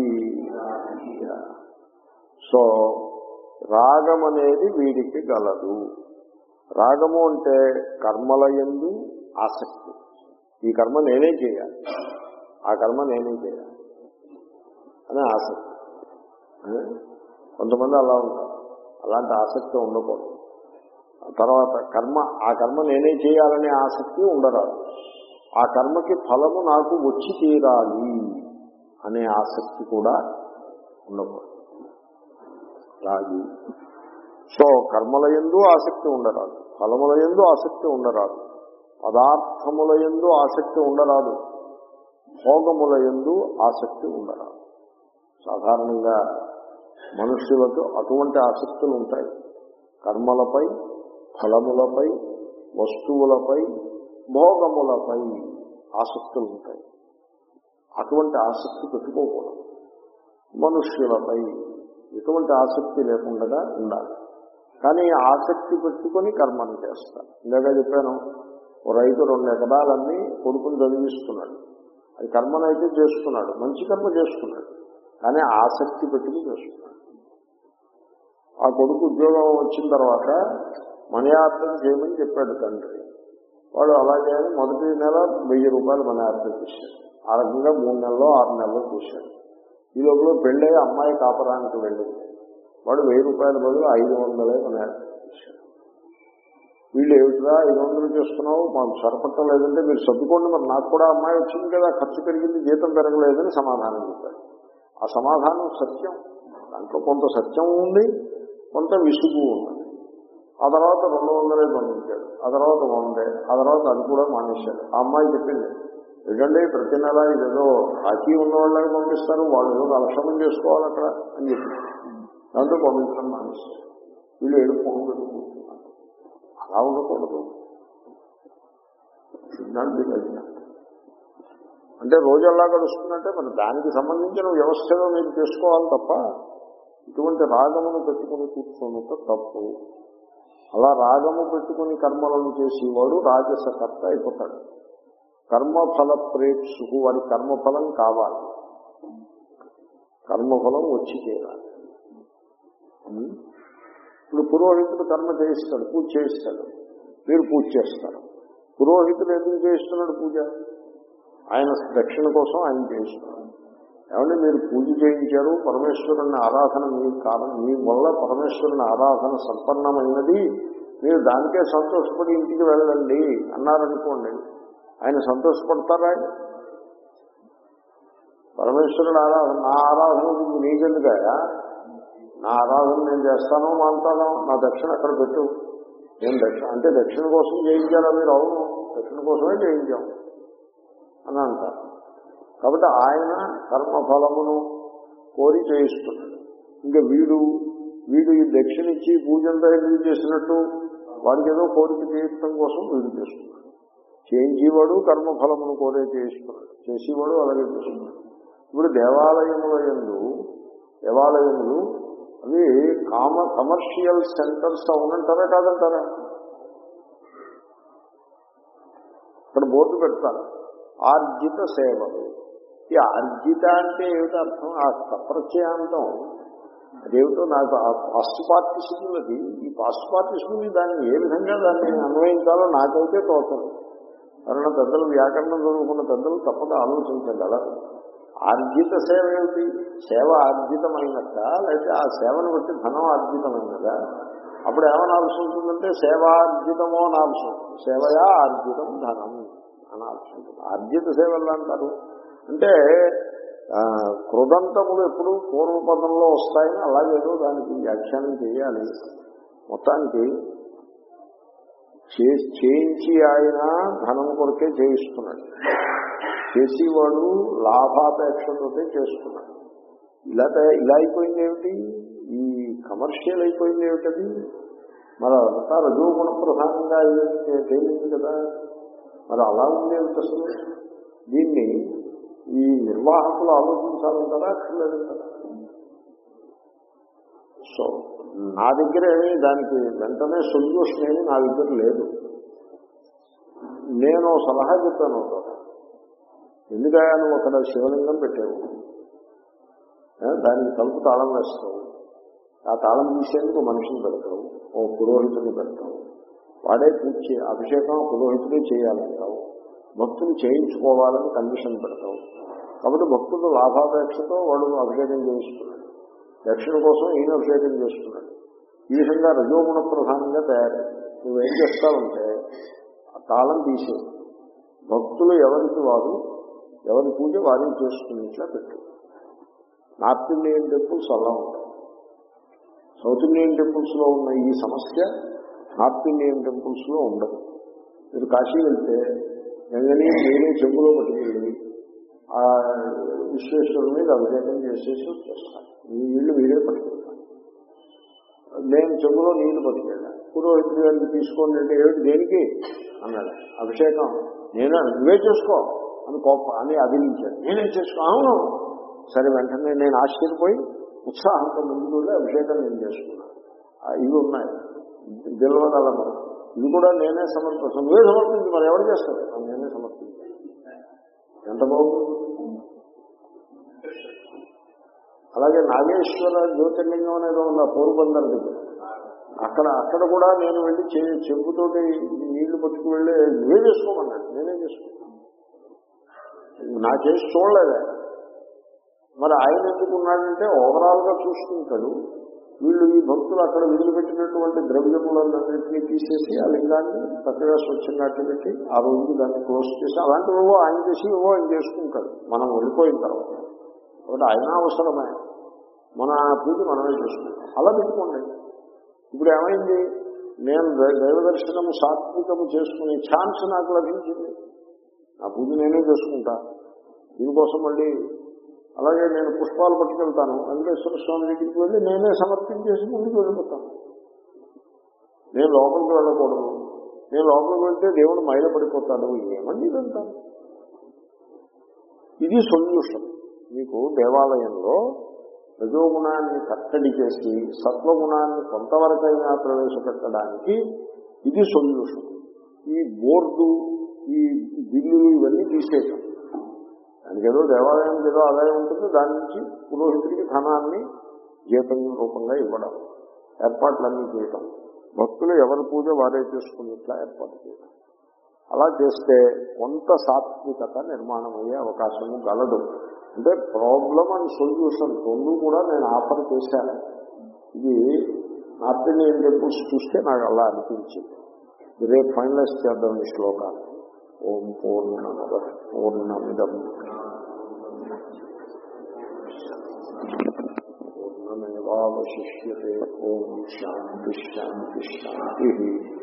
సో రాగం అనేది వీడికి గలదు రాగము అంటే కర్మల యందు ఆసక్తి ఈ కర్మ నేనే చేయాలి ఆ కర్మ నేనే చేయాలి అనే ఆసక్తి ఏ? కొంతమంది అలా ఉంటారు అలాంటి ఆసక్తి ఉండకూడదు తర్వాత కర్మ ఆ కర్మ నేనే చేయాలనే ఆసక్తి ఉండరాదు ఆ కర్మకి ఫలము నాకు వచ్చి తీరాలి అనే ఆసక్తి కూడా ఉండకూడదు రాగి సో కర్మల ఎందు ఆసక్తి ఉండరాదు ఫలముల ఎందు ఆసక్తి ఉండరాదు పదార్థముల ఎందు ఆసక్తి ఉండరాదు భోగముల ఎందు ఆసక్తి ఉండరాదు సాధారణంగా మనుష్యులకు అటువంటి ఆసక్తులు ఉంటాయి కర్మలపై ఫలములపై వస్తువులపై భోగములపై ఆసక్తులు ఉంటాయి అటువంటి ఆసక్తి పెట్టుకోకూడదు మనుష్యులపై ఎటువంటి ఆసక్తి లేకుండా ఉండాలి కానీ ఆసక్తి పెట్టుకొని కర్మను చేస్తారు ఇందాక చెప్పాను ఓ రైతు రెండు ఎకరాలన్నీ కొడుకుని చదివిస్తున్నాడు అది కర్మనైతే చేస్తున్నాడు మంచి కర్మ చేస్తున్నాడు కానీ ఆసక్తి పెట్టుకుని చేస్తున్నాడు ఆ కొడుకు ఉద్యోగం వచ్చిన తర్వాత మణియార్థం చేయమని చెప్పాడు తండ్రి వాడు అలాగే అని మొదటి నెల వెయ్యి రూపాయలు మణియార్థం చేశాడు ఆ రకంగా మూడు నెలలు ఆరు నెలలు చూశాడు ఈ లోపల పెళ్ళే అమ్మాయి కాపరానికి వెళ్ళింది వాడు వెయ్యి రూపాయల బదులు ఐదు వందలే మణియార్థం చేశాడు వీళ్ళు ఏమిటిరా ఐదు వందలు చేస్తున్నావు మాకు సరిపట్టలేదంటే మీరు సర్దుకోండి మరి నాకు కూడా అమ్మాయి వచ్చింది కదా ఖర్చు పెరిగింది జీతం పెరగలేదని సమాధానం చెప్పాడు ఆ సమాధానం సత్యం దాంట్లో కొంత సత్యం ఉంది కొంత విసుగు ఉన్నది ఆ తర్వాత రెండు వందలే పంపించాడు ఆ తర్వాత వందే ఆ తర్వాత అది కూడా మానేశాడు ఆ అమ్మాయి చెప్పింది ఏంటంటే ప్రతి నెల ఇదేదో హాకీ ఉన్న వాళ్ళకి పంపిస్తారు వాళ్ళు ఏదో అలక్షణం చేసుకోవాలి అక్కడ అని చెప్పి దాంతో పంపించడం మానేశారు వీళ్ళు ఏడు మొహం పెట్టుకుంటున్నారు అలా ఉండకూడదు Should not be like that. అంటే రోజు ఎలా గడుస్తుందంటే మరి దానికి సంబంధించిన వ్యవస్థలో మీరు చేసుకోవాలి తప్ప ఇటువంటి రాగమును పెట్టుకుని కూర్చోనుట తప్పు అలా రాగము పెట్టుకుని కర్మలను చేసేవాడు రాజసకర్త అయిపోతాడు కర్మఫల ప్రేక్షకు వాడి కర్మఫలం కావాలి కర్మఫలం వచ్చి చేయాలి ఉం? ఇప్పుడు పురోహితుడు కర్మ చేయిస్తాడు పూజ చేయిస్తాడు మీరు పూజ చేస్తారు పురోహితుడు ఎందుకు చేయిస్తున్నాడు పూజ ఆయన దక్షిణ కోసం ఆయన చేయిస్తున్నాడు ఏమంటే మీరు పూజ చేయించారు పరమేశ్వరుని ఆరాధన మీ కారణం మీ వల్ల పరమేశ్వరుని ఆరాధన సంపన్నమైనది మీరు దానికే సంతోషపడి ఇంటికి వెళ్ళండి అన్నారనుకోండి ఆయన సంతోషపడతారా ఆయన? పరమేశ్వరుడు ఆరాధన నా ఆరాధన గురించి నీకెందుకయా నా ఆరాధన నేను చేస్తాను మాంటాను నా దక్షిణ అక్కడ పెట్టు నేను దక్షిణ అంటే దక్షిణ కోసం చేయించారా మీరు అవును దక్షిణ కోసమే చేయించాం అని అంటారు కాబట్టి ఆయన కర్మఫలమును కోరి చేయిస్తున్నాడు ఇంకా వీడు వీడు ఈ దక్షిణ ఇచ్చి పూజంతా ఎందుకు చేసినట్టు వాడికి ఏదో కోరిక తీర్చడం కోసం వీడు చేస్తున్నాడు చేయించేవాడు కర్మఫలమును కోరే చేయిస్తున్నాడు చేసేవాడు అలాగే చేస్తున్నాడు ఇప్పుడు దేవాలయముల ఎందు దేవాలయములు అవి కామ కమర్షియల్ సెంటర్స్ అవునంటారా కాదంటారా ఇక్కడ బోర్డు పెడతారు ఆర్జిత సేవలు ఈ ఆర్జిత అంటే ఏమిటి అర్థం ఆ సప్రత్యయాంతం అదేమిటో నాకు ఆ పాస్ట్ పార్టిసిపుల్ ఈ పాస్ట్ పార్టిసిపుల్ దాన్ని ఏ విధంగా దాన్ని అన్వయించాలో నాకైతే తోచదు కారణం పెద్దలు వ్యాకరణం చదువుకున్న పెద్దలు తప్పక ఆలోచించగలరు ఆర్జిత సేవ ఏమిటి సేవ ఆర్జితమైనట్ట లేకపోతే ఆ సేవను బట్టి ధనం ఆర్జితమైనదా అప్పుడు ఏమనాల్సి ఉంటుందంటే సేవార్జితమో అనాల్సి ఉంటుంది సేవయా ఆర్జితం ధనం అనాల్సి ఉంటుంది ఆర్జిత సేవలు అంటారు అంటే ఆ, కృదంతములు ఎప్పుడు పూర్వపదంలో వస్తాయని అలాగేదో దానికి వ్యాఖ్యానం చేయాలి మొత్తానికి చే- చేయించి ఆయన ధనం కొరకే చేయిస్తున్నాడు చేసేవాడు లాభాపేక్షతో చేస్తున్నాడు ఇలా తయ- ఇలా అయిపోయింది ఏమిటి ఈ కమర్షియల్ అయిపోయింది ఏమిటది మరి అదంతా రజోగుణ ప్రధానంగా అయ్యేది తేలింది కదా మరి అలా ఉండేది అసలు దీన్ని ఈ నిర్వాహకులు ఆలోచించాలంటారా అక్కర్లేదు కదా సో నా దగ్గర ఏమీ దానికి వెంటనే సొల్యూషన్ ఏమీ నా దగ్గర లేదు నేను ఓ సలహా చెప్పాను ఒక చోట. ఎందుకయ్యా నువ్వు అక్కడ శివలింగం పెట్టావు ఆ, దానికి తలుపు తాళం వేస్తావు ఆ తాళం తీసేందుకు మనిషిని పెడతావు ఓ పురోహితుని పెడతావు వాడే పూజ చే- అభిషేకం పురోహితుడే చేయాలంటావు భక్తులు చేయించుకోవాలని కండిషన్ పెడతావు కాబట్టి భక్తులు లాభాపేక్షతో వాడు అభిషేకం చేయిస్తున్నాడు దక్షిణ కోసం ఈయన అభిషేకం చేస్తున్నాడు ఈ విధంగా రజోగుణ ప్రధానంగా తయారైంది నువ్వేం చేస్తావంటే ఆ తాళం తీసే భక్తులు ఎవరికి వారు ఎవరి పూజ వారిని చేసుకునేట్లా పెట్టు నార్త్ ఇండియన్ టెంపుల్స్ అలా ఉంటాయి సౌత్ ఇండియన్ టెంపుల్స్ లో ఉన్న ఈ సమస్య నార్త్ ఇండియన్ టెంపుల్స్ లో ఉండదు మీరు కాశీ వెళ్తే గంగని మీరే చెంబులో పట్టుకెళ్ళి ఆ విశ్వేశ్వరుని మీద అభిషేకం చేసేసి వచ్చేస్తారు ఈ నీళ్లు మీరే పట్టుకెళ్తారు నేను చెంబులో నీళ్లు పట్టుకెళ్ళా పురోహితుడు గారికి తీసుకోండి అంటే ఏమిటి దేనికి అన్నాడు అభిషేకం నేను నువ్వే చేసుకో అని కోపం అని అదిలించాడు నేనే చేసుకో అవును సరే వెంటనే నేను ఆశ్చర్యపోయి ఉత్సాహంతో ముందుకు వెళ్ళి అభిషేకం నేను చేసుకున్నాను ఆ, ఇవి ఉన్నాయి గెలవగలము ఇది కూడా నేనే సమర్పిస్తాను నువ్వే సమర్పించి మరి ఎవరు చేస్తారు ఆ, నేనే సమర్పించాను ఎంత బాగుంది అలాగే నాగేశ్వర జ్యోతిర్లింగం అనేది ఉంది ఆ పోరుబందర్ దగ్గర అక్కడ అక్కడ కూడా నేను వెళ్ళి చే- చెంబుతోటి నీళ్లు పట్టుకు వెళ్ళి నువ్వే చేసుకోమన్నాడు నేనే చేసుకున్నాను నా చేసి చూడలేదే మరి ఆయన ఎందుకు ఉన్నాడంటే ఓవరాల్ గా చూసుకుంటాడు వీళ్ళు ఈ భక్తులు అక్కడ వదిలిపెట్టినటువంటి ద్రవ్యములన్నింటినీ తీసేసి ఆ లింగాన్ని చక్కగా స్వచ్ఛంగా పెట్టి ఆ రోజు దాన్ని క్లోజ్ చేసి అలాంటివో ఆయన చేసి ఏవో ఆయన చేసుకుంటాడు మనం వెళ్ళిపోయిన తర్వాత కాబట్టి ఆయన అవసరమే మన పూజ మనమే చేసుకుంటాం అలా పెట్టుకోండి ఇప్పుడు ఏమైంది నేను దై- దైవ దర్శనము సాత్వికము చేసుకునే ఛాన్స్ నాకు లభించింది నా పూజ నేనే చేసుకుంటా దీనికోసం మళ్ళీ అలాగే నేను పుష్పాలు పట్టుకెళ్తాను వెంకటేశ్వర స్వామి దగ్గరికి వెళ్ళి నేనే సమర్పించేసి ముందుకు వెళ్ళిపోతాను నేను లోపలికి వెళ్ళకూడదు నేను లోపలికి వెళ్తే దేవుడు మైల పడిపోతాడు ఏమండి ఇదంతా ఇది సొల్యూషన్ మీకు దేవాలయంలో రజోగుణాన్ని కట్టడి చేసి సత్వగుణాన్ని కొంతవరకైనా ప్రవేశపెట్టడానికి ఇది సొల్యూషన్ ఈ బోర్డు ఈ బిల్లులు ఇవన్నీ తీసేయటం దానికి ఏదో దేవాలయానికి ఏదో ఆదాయం ఉంటుంది దాని నుంచి పురోహితుడికి ధనాన్ని జీతం రూపంగా ఇవ్వడం ఏర్పాట్లన్నీ చేయటం భక్తులు ఎవరి పూజ వారే చేసుకునేట్లా ఏర్పాటు చేయడం అలా చేస్తే కొంత సాత్వికత నిర్మాణం అయ్యే అవకాశము గలదు అంటే ప్రాబ్లం అండ్ సొల్యూషన్ రెండు కూడా నేను ఆఫర్ చేశాను ఇది నార్త్ ఇండియన్ టెంపుల్స్ చూస్తే నాకు అలా అనిపించింది రేపు ఫైనలైజ్ చేద్దాం ఈ శ్లోకాన్ని ఓం పూర్ణమద పూర్ణమిదం పూర్ణమేవాశిష్యతే ఓం శాంతి శాంతి శాంతి